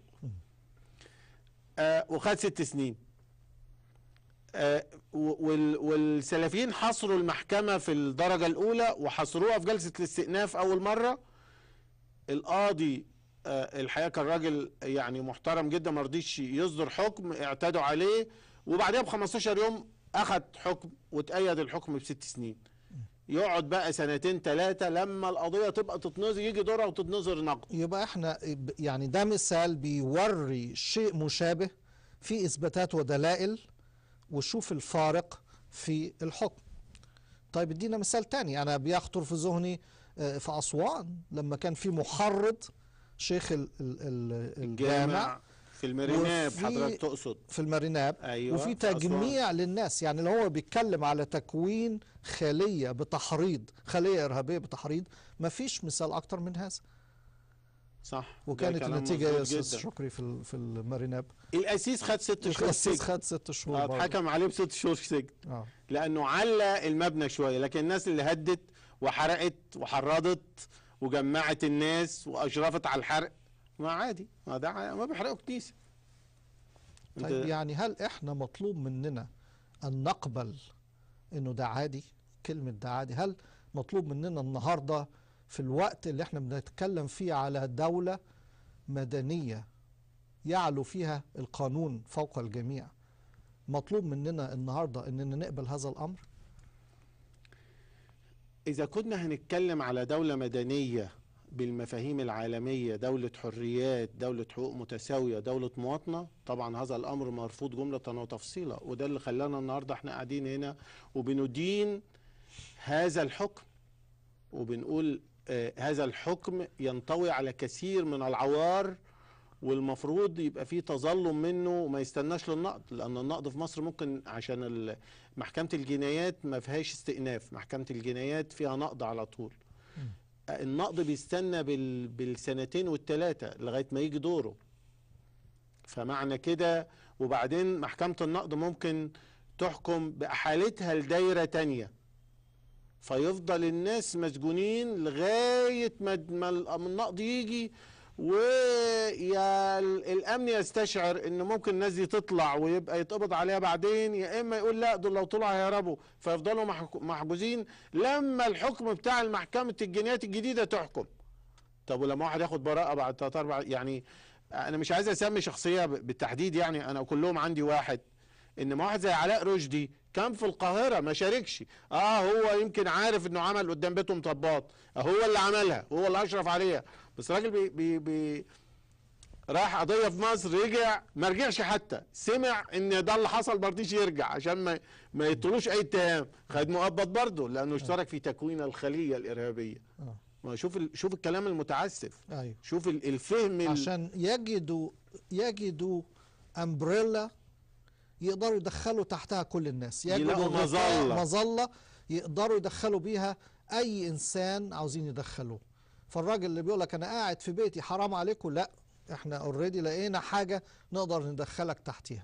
آه وخد ست سنين آه و- وال والسلفيين حصروا المحكمة في الدرجة الأولى وحصروها في جلسة الاستئناف أول مرة القاضي آه، الحقيقه كان راجل يعني محترم جدا ما رضيش يصدر حكم اعتادوا عليه وبعدها ب 15 يوم اخذ حكم وتأيد الحكم بست سنين يقعد بقى سنتين ثلاثه لما القضيه تبقى تتنظر يجي دورها وتتنظر نقد يبقى احنا ب- يعني ده مثال بيوري شيء مشابه في اثباتات ودلائل وشوف الفارق في الحكم طيب ادينا مثال تاني انا بيخطر في ذهني آه، في اسوان لما كان في محرض شيخ ال- ال- ال- الجامع الجامع في الماريناب وفي- حضرتك تقصد في الماريناب أيوة، وفي في أسوان. تجميع للناس يعني اللي هو بيتكلم على تكوين خلية بتحريض خلية إرهابية بتحريض ما فيش مثال أكتر من هذا صح ده وكانت كلام النتيجة يا مظبوط أستاذ جدا. شكري في ال- في الماريناب القسيس خد ست شهور القسيس سجن. خد ست شهور آه، برضه. اتحكم عليه بست شهور سجن اه لانه على المبنى شويه لكن الناس اللي هدت وحرقت وحرضت وجمعت الناس واشرفت على الحرق ما عادي ما ده ع- ما بيحرقوا كنيسه أنت- طيب يعني هل احنا مطلوب مننا ان نقبل انه ده عادي كلمة ده عادي هل مطلوب مننا النهاردة في الوقت اللي احنا بنتكلم فيه على دولة مدنية يعلو فيها القانون فوق الجميع مطلوب مننا النهاردة اننا نقبل هذا الامر إذا كنا هنتكلم على دولة مدنية بالمفاهيم العالمية دولة حريات دولة حقوق متساوية دولة مواطنة طبعا هذا الأمر مرفوض جملة وتفصيلا وده اللي خلانا النهاردة احنا قاعدين هنا وبندين هذا الحكم وبنقول آه هذا الحكم ينطوي على كثير من العوار والمفروض يبقى فيه تظلم منه وما يستناش للنقد لان النقد في مصر ممكن عشان ال- محكمة الجنايات ما فيهاش استئناف محكمة الجنايات فيها نقد على طول النقد بيستنى بال... بالسنتين والثلاثة لغاية ما يجي دوره فمعنى كده وبعدين محكمة النقد ممكن تحكم بأحالتها لدايرة تانية فيفضل الناس مسجونين لغاية ما ما النقد يجي ويا ال- الامن يستشعر ان ممكن الناس دي تطلع ويبقى يتقبض عليها بعدين يا اما يقول لا دول لو طلعوا هيهربوا فيفضلوا محك- محجوزين لما الحكم بتاع المحكمة الجنايات الجديدة تحكم طب ولما واحد ياخد براءه بعد ثلاث اربع يعني انا مش عايز اسمي شخصيه ب- بالتحديد يعني انا كلهم عندي واحد انما واحد زي علاء رشدي كان في القاهره ما شاركش اه هو يمكن عارف انه عمل قدام بيته مطبات آه هو اللي عملها هو اللي اشرف عليها بس راجل بي بي بي راح قضيه في مصر رجع ما رجعش حتى سمع ان ده اللي حصل ما رضيش يرجع عشان ما ما يطلوش اي اتهام خد مؤبد برضه لانه اشترك في تكوين الخليه الارهابيه آه. ما شوف ال- شوف الكلام المتعسف ايوه شوف ال- الفهم ال- عشان يجدوا يجدوا امبريلا يقدروا يدخلوا تحتها كل الناس يلاقوا غطاء- مظلة. مظله يقدروا يدخلوا بيها اي انسان عاوزين يدخلوه فالراجل اللي بيقول لك انا قاعد في بيتي حرام عليكم لا احنا اوريدي لقينا حاجه نقدر ندخلك تحتها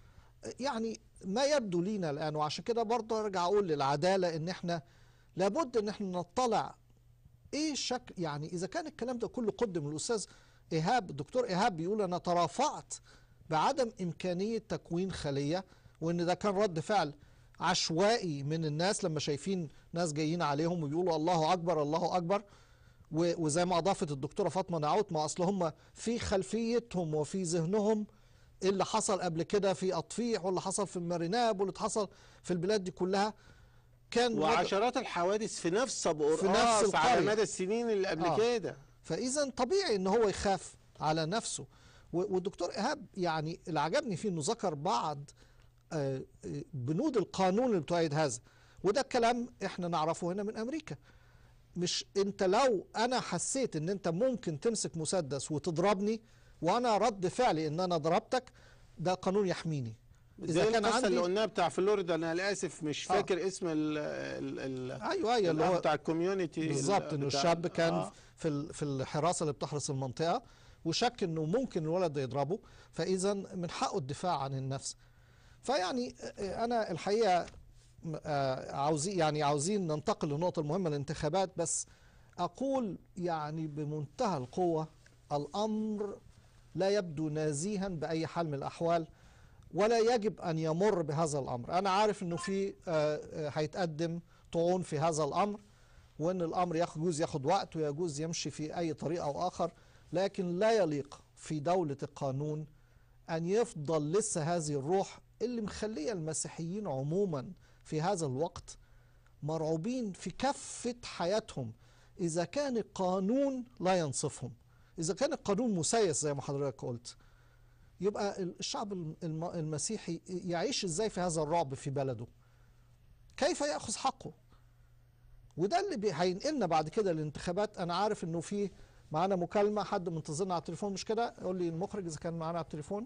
يعني ما يبدو لينا الان وعشان كده برضه ارجع اقول للعداله ان احنا لابد ان احنا نطلع ايه شكل يعني اذا كان الكلام ده كله قدم الاستاذ ايهاب الدكتور ايهاب بيقول انا ترافعت بعدم امكانيه تكوين خليه وان ده كان رد فعل عشوائي من الناس لما شايفين ناس جايين عليهم وبيقولوا الله اكبر الله اكبر و- وزي ما اضافت الدكتوره فاطمه نعوت ما اصل هم في خلفيتهم وفي ذهنهم اللي حصل قبل كده في اطفيح واللي حصل في الماريناب واللي حصل في البلاد دي كلها كان رد- وعشرات الحوادث في نفس ابو في نفس قرقاص على القرية. مدى السنين اللي قبل آه. كده فاذا طبيعي ان هو يخاف على نفسه و- والدكتور ايهاب يعني اللي عجبني فيه انه ذكر بعض آه، آه، بنود القانون اللي بتؤيد هذا وده كلام احنا نعرفه هنا من امريكا مش انت لو انا حسيت ان انت ممكن تمسك مسدس وتضربني وانا رد فعلي ان انا ضربتك ده قانون يحميني زي القصه اللي قلناها بتاع فلوريدا انا للاسف مش آه. فاكر اسم ال ال ال ايوه ايوه اللي الأخ هو بتاع الكوميونتي بالظبط انه بتاع- الشاب كان آه. في ال- في الحراسه اللي بتحرس المنطقه وشك انه ممكن الولد ده يضربه فاذا من حقه الدفاع عن النفس فيعني آه، انا الحقيقه آه، عاوزين يعني عاوزين ننتقل للنقطه المهمه الانتخابات بس اقول يعني بمنتهى القوه الامر لا يبدو نازيها باي حال من الاحوال ولا يجب ان يمر بهذا الامر انا عارف انه في آه، آه، هيتقدم طعون في هذا الامر وان الامر يجوز ياخد وقت ويجوز يمشي في اي طريق او اخر لكن لا يليق في دوله القانون ان يفضل لسه هذه الروح اللي مخليه المسيحيين عموما في هذا الوقت مرعوبين في كافه حياتهم اذا كان القانون لا ينصفهم اذا كان القانون مسيس زي ما حضرتك قلت يبقى الشعب الم- المسيحي يعيش ازاي في هذا الرعب في بلده كيف ياخذ حقه وده اللي بي- هينقلنا بعد كده للانتخابات انا عارف انه في معانا مكالمه حد منتظرنا على التليفون مش كده قول لي المخرج اذا كان معانا على التليفون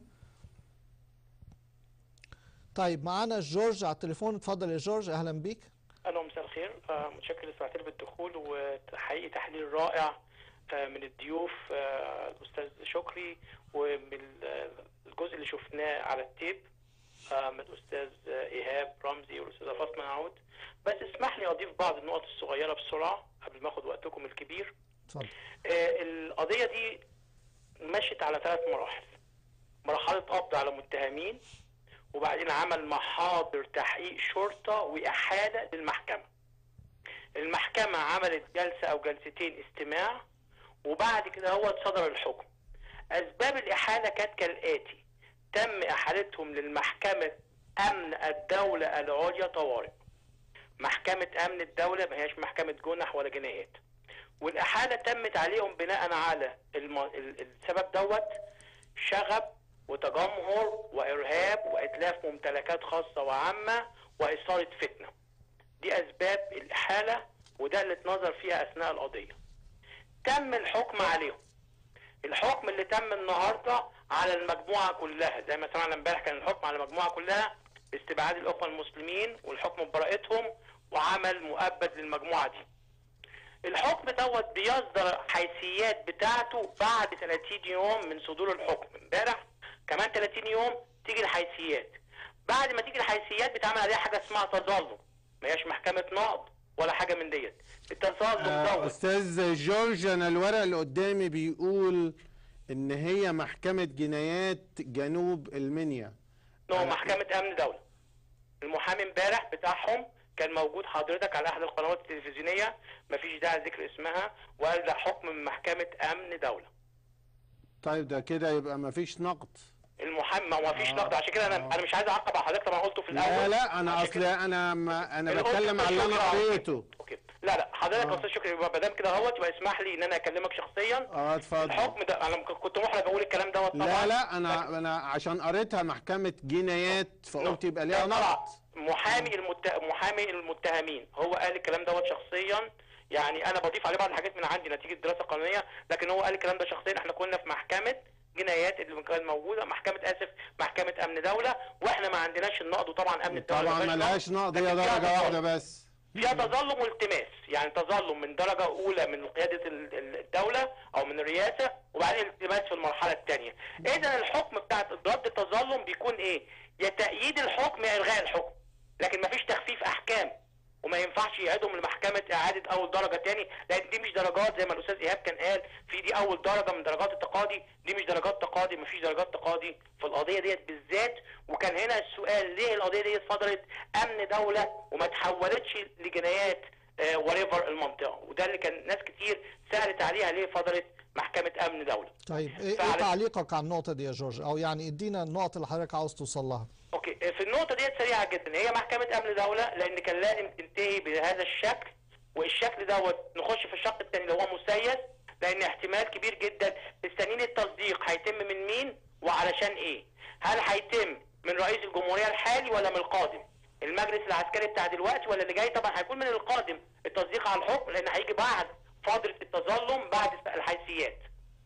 طيب معانا جورج على التليفون اتفضل يا جورج اهلا بيك الو مساء الخير آه، متشكر لسماحتي بالدخول وحقيقي تحليل رائع آه، من الضيوف آه، الاستاذ شكري ومن ال- الجزء اللي شفناه على التيب آه، من الاستاذ آه، ايهاب رمزي والاستاذه فاطمه نعود بس اسمح لي اضيف بعض النقط الصغيره بسرعه قبل ما اخد وقتكم الكبير اتفضل آه، القضيه دي مشت على ثلاث مراحل مرحله قبض على متهمين وبعدين عمل محاضر تحقيق شرطه واحاله للمحكمه المحكمه عملت جلسه او جلستين استماع وبعد كده هو صدر الحكم اسباب الاحاله كانت كالاتي تم احالتهم للمحكمه امن الدوله العليا طوارئ محكمه امن الدوله ما هياش محكمه جنح ولا جنايات والاحاله تمت عليهم بناء على الم... ال- السبب دوت شغب وتجمهر وارهاب واتلاف ممتلكات خاصه وعامه واثاره فتنه دي اسباب الاحاله وده اللي اتنظر فيها اثناء القضيه تم الحكم عليهم الحكم اللي تم النهارده على المجموعه كلها زي ما سمعنا امبارح كان الحكم على المجموعه كلها باستبعاد الاخوه المسلمين والحكم ببراءتهم وعمل مؤبد للمجموعه دي الحكم دوت بيصدر حيثيات بتاعته بعد 30 يوم من صدور الحكم امبارح كمان 30 يوم تيجي الحيثيات بعد ما تيجي الحيثيات بيتعمل عليها حاجه اسمها تظلم ما هياش محكمه نقض ولا حاجه من ديت التظلم آه، دوت استاذ جورج انا الورق اللي قدامي بيقول ان هي محكمة جنايات جنوب المنيا نو على- محكمة أمن دولة المحامي امبارح بتاعهم كان موجود حضرتك على احد القنوات التلفزيونيه مفيش داعي لذكر اسمها وقال ده حكم من محكمه امن دوله طيب ده كده يبقى ما فيش نقد المحامي ما فيش نقد عشان كده انا انا مش عايز اعقب على حضرتك طبعا قلته في الاول لا لا انا عشان اصل كده- انا ما انا أنا قلت بتكلم على اللي انا شكراً. قريته اوكي لا لا حضرتك يا استاذ شكري يبقى ما دام كده اهوت يبقى اسمح لي ان انا اكلمك شخصيا اه اتفضل الحكم ده انا كنت محرج اقول الكلام دوت طبعا لا لا انا انا عشان قريتها محكمة جنايات فقلت يبقى ليها طبعا نقد محامي المت... محامي المتهمين هو قال الكلام دوت شخصيا يعني انا بضيف عليه بعض الحاجات من عندي نتيجه دراسه قانونيه لكن هو قال الكلام ده شخصيا احنا كنا في محكمه جنايات اللي كانت موجوده محكمه اسف محكمه امن دوله واحنا ما عندناش النقد وطبعا امن الدوله طبعا ملهاش ملهاش نقد هي لكن فيها درجة تظلم. واحدة بس فيها تظلم والتماس يعني تظلم من درجة أولى من قيادة ال- ال- الدولة أو من الرئاسة وبعدين التماس في المرحلة الثانية إذا الحكم بتاع رد التظلم بيكون إيه؟ يا تأييد الحكم يا إلغاء الحكم لكن مفيش تخفيف أحكام وما ينفعش يعيدهم لمحكمة إعادة أول درجة تاني لأن دي مش درجات زي ما الأستاذ إيهاب كان قال في دي أول درجة من درجات التقاضي دي مش درجات تقاضي مفيش درجات تقاضي في القضية ديت بالذات وكان هنا السؤال ليه القضية ديت صدرت أمن دولة وما تحولتش لجنايات وريفر المنطقة وده اللي كان ناس كتير سألت عليها ليه صدرت محكمة أمن دولة طيب ايه, إيه فعلا. تعليقك على النقطه دي يا جورج او يعني ادينا النقط اللي حضرتك عاوز توصل لها اوكي في النقطة ديت سريعة جدا هي محكمة أمن دولة لأن كان لازم تنتهي بهذا الشكل والشكل دوت نخش في الشق الثاني اللي هو مسيس لأن احتمال كبير جدا السنين التصديق هيتم من مين وعلشان إيه؟ هل هيتم من رئيس الجمهورية الحالي ولا من القادم؟ المجلس العسكري بتاع دلوقتي ولا اللي جاي طبعا هيكون من القادم التصديق على الحكم لأن هيجي بعد فترة التظلم بعد الحيثيات.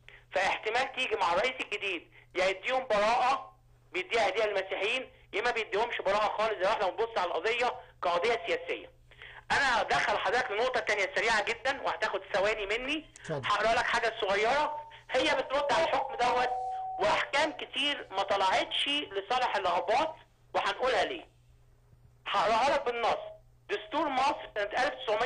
فاحتمال تيجي مع الرئيس الجديد يا يديهم براءة بيديها هدية للمسيحيين يا ما بيديهمش براءة خالص زي ما احنا بنبص على القضية كقضية سياسية. أنا هدخل حضرتك لنقطة تانية سريعة جدا وهتاخد ثواني مني اتفضل. هقرا لك حاجة صغيرة هي بترد على الحكم دوت وأحكام كتير ما طلعتش لصالح الأقباط وهنقولها ليه. هقراها لك بالنص دستور مصر سنة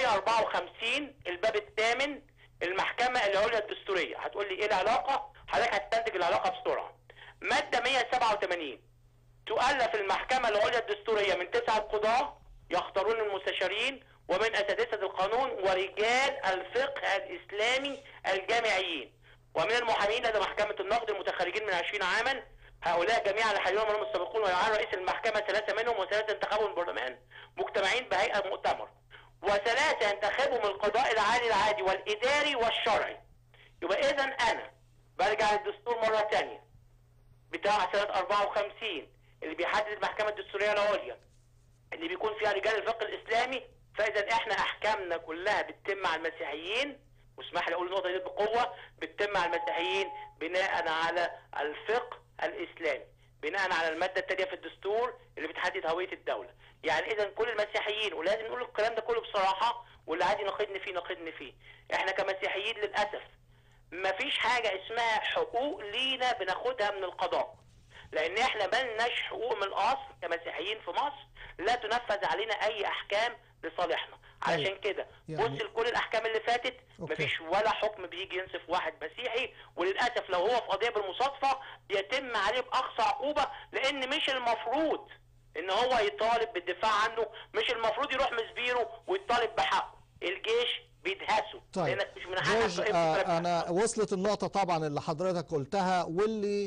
1954 الباب الثامن المحكمة العليا الدستورية هتقول لي ايه العلاقة حضرتك هتستنتج العلاقة بسرعة مادة 187 تؤلف المحكمة العليا الدستورية من تسعة قضاة يختارون المستشارين ومن أساتذة القانون ورجال الفقه الإسلامي الجامعيين ومن المحامين لدى محكمة النقد المتخرجين من 20 عاما هؤلاء جميعا لحالهم منهم السابقون ويعان رئيس المحكمة ثلاثة منهم وثلاثة انتخابهم البرلمان مجتمعين بهيئة مؤتمر وثلاثة ينتخبهم القضاء العالي العادي والإداري والشرعي يبقى إذا أنا برجع للدستور مرة ثانية بتاع سنة 54 اللي بيحدد المحكمة الدستورية العليا اللي بيكون فيها رجال الفقه الإسلامي فإذا إحنا أحكامنا كلها بتتم مع المسيحيين واسمح لي أقول النقطة دي بقوة بتتم مع المسيحيين بناء على الفقه الإسلامي بناء على المادة التالية في الدستور اللي بتحدد هوية الدولة يعني إذا كل المسيحيين ولازم نقول الكلام ده كله بصراحة واللي عادي ناقدني فيه ناقدني فيه إحنا كمسيحيين للأسف مفيش حاجة اسمها حقوق لينا بناخدها من القضاء لان احنا ملناش حقوق من الاصل كمسيحيين في مصر لا تنفذ علينا اي احكام لصالحنا علشان كده يعني- بص لكل الاحكام اللي فاتت أوكي. مفيش ولا حكم بيجي ينصف واحد مسيحي وللاسف لو هو في قضيه بالمصادفه بيتم عليه باقصى عقوبه لان مش المفروض ان هو يطالب بالدفاع عنه مش المفروض يروح مسبيره ويطالب بحقه الجيش بيدهسه طيب لانك مش من حقك جورج تطالب آه بحقك. انا وصلت النقطة طبعا اللي حضرتك قلتها واللي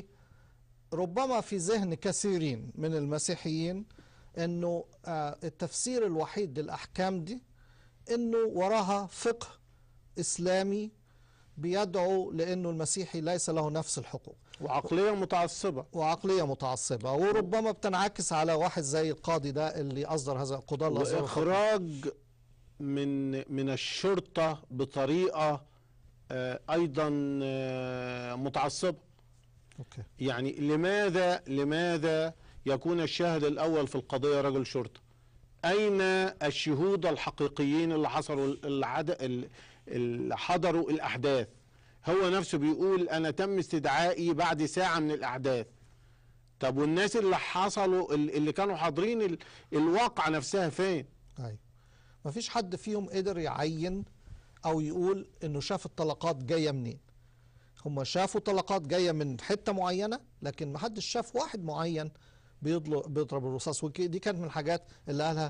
ربما في ذهن كثيرين من المسيحيين انه آه التفسير الوحيد للاحكام دي انه وراها فقه اسلامي بيدعو لانه المسيحي ليس له نفس الحقوق وعقلية متعصبة وعقلية متعصبة وربما بتنعكس على واحد زي القاضي ده اللي أصدر هذا القضاء اللي أصدر الحكم. وإخراج من من الشرطة بطريقة آه، أيضا آه، متعصبة أوكي. يعني لماذا لماذا يكون الشاهد الأول في القضية رجل شرطة أين الشهود الحقيقيين اللي حصلوا العد... ال- اللي حضروا الأحداث هو نفسه بيقول أنا تم استدعائي بعد ساعة من الأحداث طب والناس اللي حصلوا اللي كانوا حاضرين ال... الواقعة نفسها فين أيوة. مفيش حد فيهم قدر يعين أو يقول إنه شاف الطلقات جاية منين هم شافوا طلقات جاية من حتة معينة لكن محدش شاف واحد معين بيضل- بيضرب الرصاص ودي كانت من الحاجات اللي قالها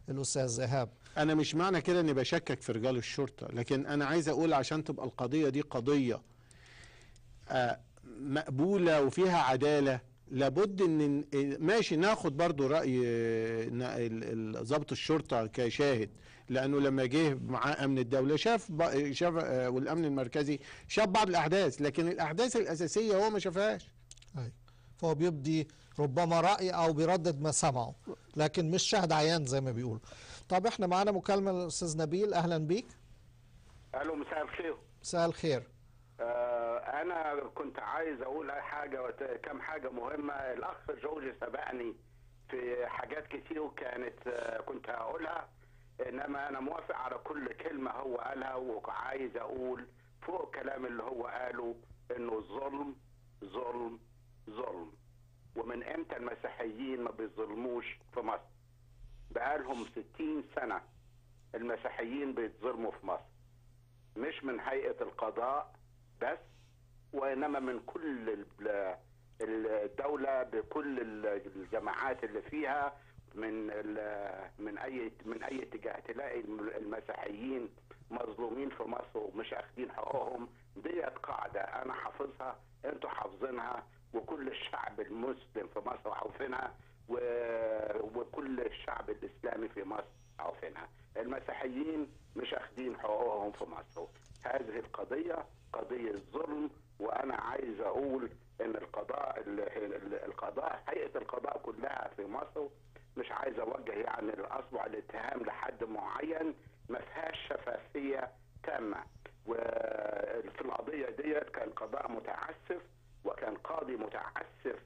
الاستاذ ايهاب انا مش معنى كده اني بشكك في رجال الشرطه لكن انا عايز اقول عشان تبقى القضيه دي قضيه آه، مقبوله وفيها عداله لابد ان ماشي ناخد برضو راي آه، نا- ال- ال- ضابط الشرطه كشاهد لانه لما جه معاه امن الدوله شاف ب- شاف آه، والامن المركزي شاف بعض الاحداث لكن الاحداث الاساسيه هو ما شافهاش أي. فهو بيبدي ربما رأي أو بيردد ما سمعه لكن مش شاهد عيان زي ما بيقولوا طب احنا معانا مكالمة الأستاذ نبيل أهلا بيك الو مساء الخير مساء الخير آه انا كنت عايز اقول حاجه وت- كم حاجه مهمه الاخ جورج سبقني في حاجات كتير كانت آه كنت هقولها انما انا موافق على كل كلمه هو قالها وعايز اقول فوق الكلام اللي هو قاله انه الظلم ظلم ظلم ومن امتى المسيحيين ما بيظلموش في مصر بقالهم 60 سنه المسيحيين بيتظلموا في مصر مش من هيئة القضاء بس وإنما من كل ال- الدولة بكل ال- الجماعات اللي فيها من ال- من أي من أي اتجاه تلاقي المسيحيين مظلومين في مصر ومش أخدين حقوقهم ديت قاعدة أنا حافظها أنتوا حافظينها وكل الشعب المسلم في مصر عارفينها و- وكل الشعب الإسلامي في مصر عارفينها المسيحيين مش اخدين حقوقهم في مصر هذه القضية قضية ظلم وانا عايز اقول ان القضاء ال- ال- القضاء هيئة القضاء كلها في مصر مش عايز اوجه يعني الاصبع الاتهام لحد معين ما فيهاش شفافية تامة وفي القضية ديت كان قضاء متعسف وكان قاضي متعسف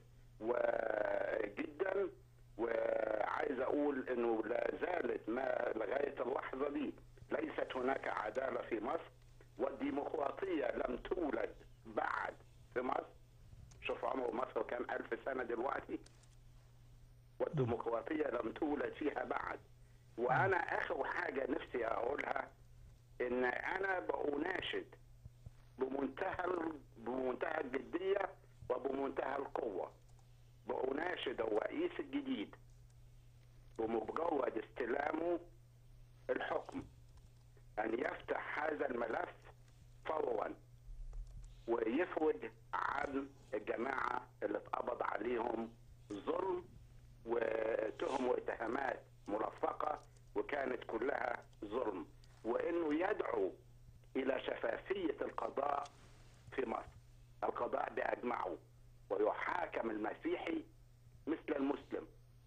وجدا وعايز اقول انه لا زالت ما لغايه اللحظه دي ليست هناك عداله في مصر والديمقراطيه لم تولد بعد في مصر شوف عمر مصر كام الف سنه دلوقتي والديمقراطيه لم تولد فيها بعد وانا اخر حاجه نفسي اقولها ان انا بأناشد بمنتهى بمنتهى الجديه وبمنتهى القوه بأناشد الرئيس الجديد بمجرد استلامه الحكم أن يفتح هذا الملف فورا ويفرج عن الجماعة اللي اتقبض عليهم ظلم وتهم واتهامات ملفقة وكانت كلها ظلم وإنه يدعو إلى شفافية القضاء في مصر القضاء بأجمعه ويحاكم المسيحي مثل المسلم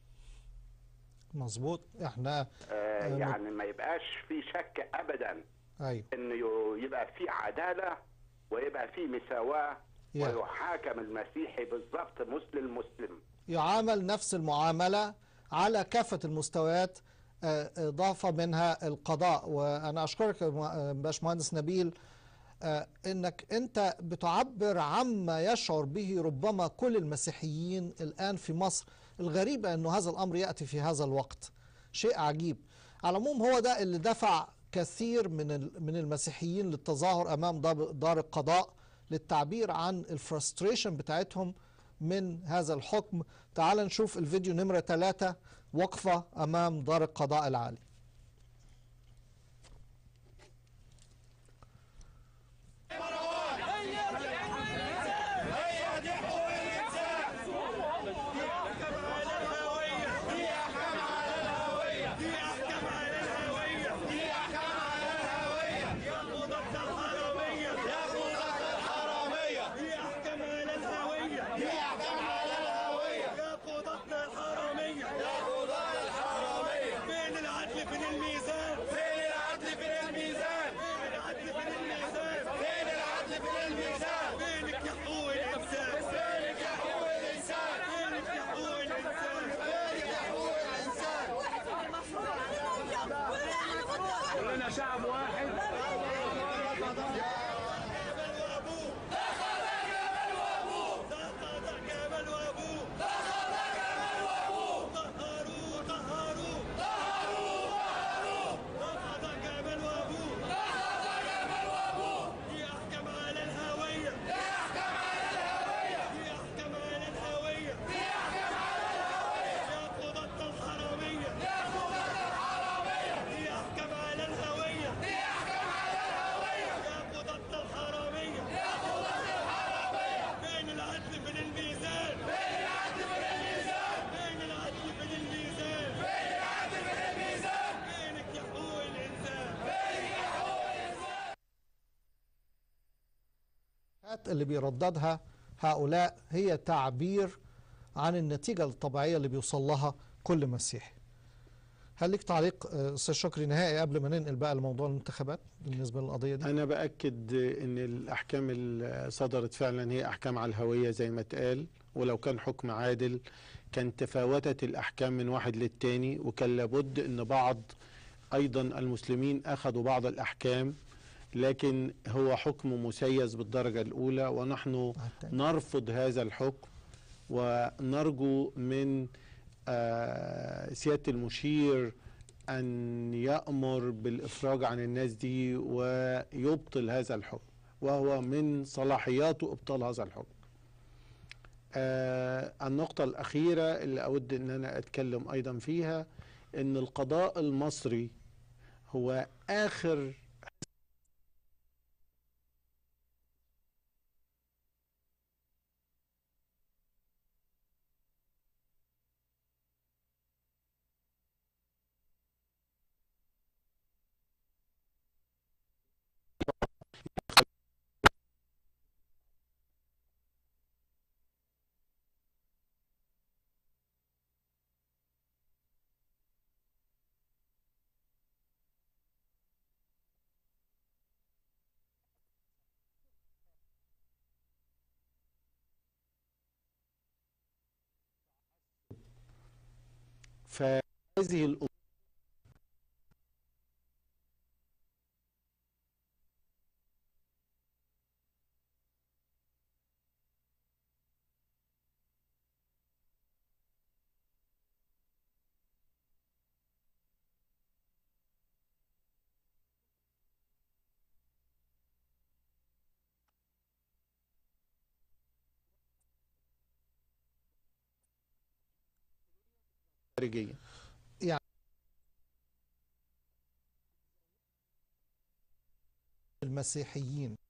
مظبوط احنا آه آه، يعني ما يبقاش في شك ابدا ايوه انه ي- يبقى في عداله ويبقى في مساواه يا. ويحاكم المسيحي بالضبط مسلم مسلم يعامل نفس المعاملة على كافة المستويات آه، إضافة منها القضاء وأنا أشكرك يا مه- باشمهندس نبيل آه، إنك أنت بتعبر عما يشعر به ربما كل المسيحيين الآن في مصر الغريبة أنه هذا الأمر يأتي في هذا الوقت شيء عجيب على العموم هو ده اللي دفع كثير من ال- من المسيحيين للتظاهر أمام دار دار القضاء للتعبير عن الفرستريشن بتاعتهم من هذا الحكم تعال نشوف الفيديو نمرة ثلاثة وقفة أمام دار القضاء العالي فين العدل فين الميزان فين العدل فين الميزان فين العدل فين الميزان فين العدل فين الميزان فينك يا حقوق الانسان فينك يا حقوق الانسان فينك يا حقوق الانسان فينك يا حقوق الانسان كلنا شعب واحد جمل وابوه طهروا طهروا طهروا الشائعات اللي بيرددها هؤلاء هي تعبير عن النتيجة الطبيعية اللي بيوصل لها كل مسيحي هل لك تعليق آه، أستاذ شكري نهائي قبل ما ننقل بقى لموضوع الانتخابات بالنسبة للقضية دي أنا بأكد إن الأحكام اللي صدرت فعلا هي أحكام على الهوية زي ما اتقال ولو كان حكم عادل كان تفاوتت الأحكام من واحد للتاني وكان لابد إن بعض أيضا المسلمين أخذوا بعض الأحكام لكن هو حكم مسيس بالدرجة الأولى ونحن نرفض هذا الحكم ونرجو من آه، سيادة المشير أن يأمر بالإفراج عن الناس دي ويبطل هذا الحكم وهو من صلاحياته إبطال هذا الحكم آه النقطة الأخيرة اللي أود أن أنا أتكلم أيضا فيها أن القضاء المصري هو آخر فهذه الأمور خارجية يعني المسيحيين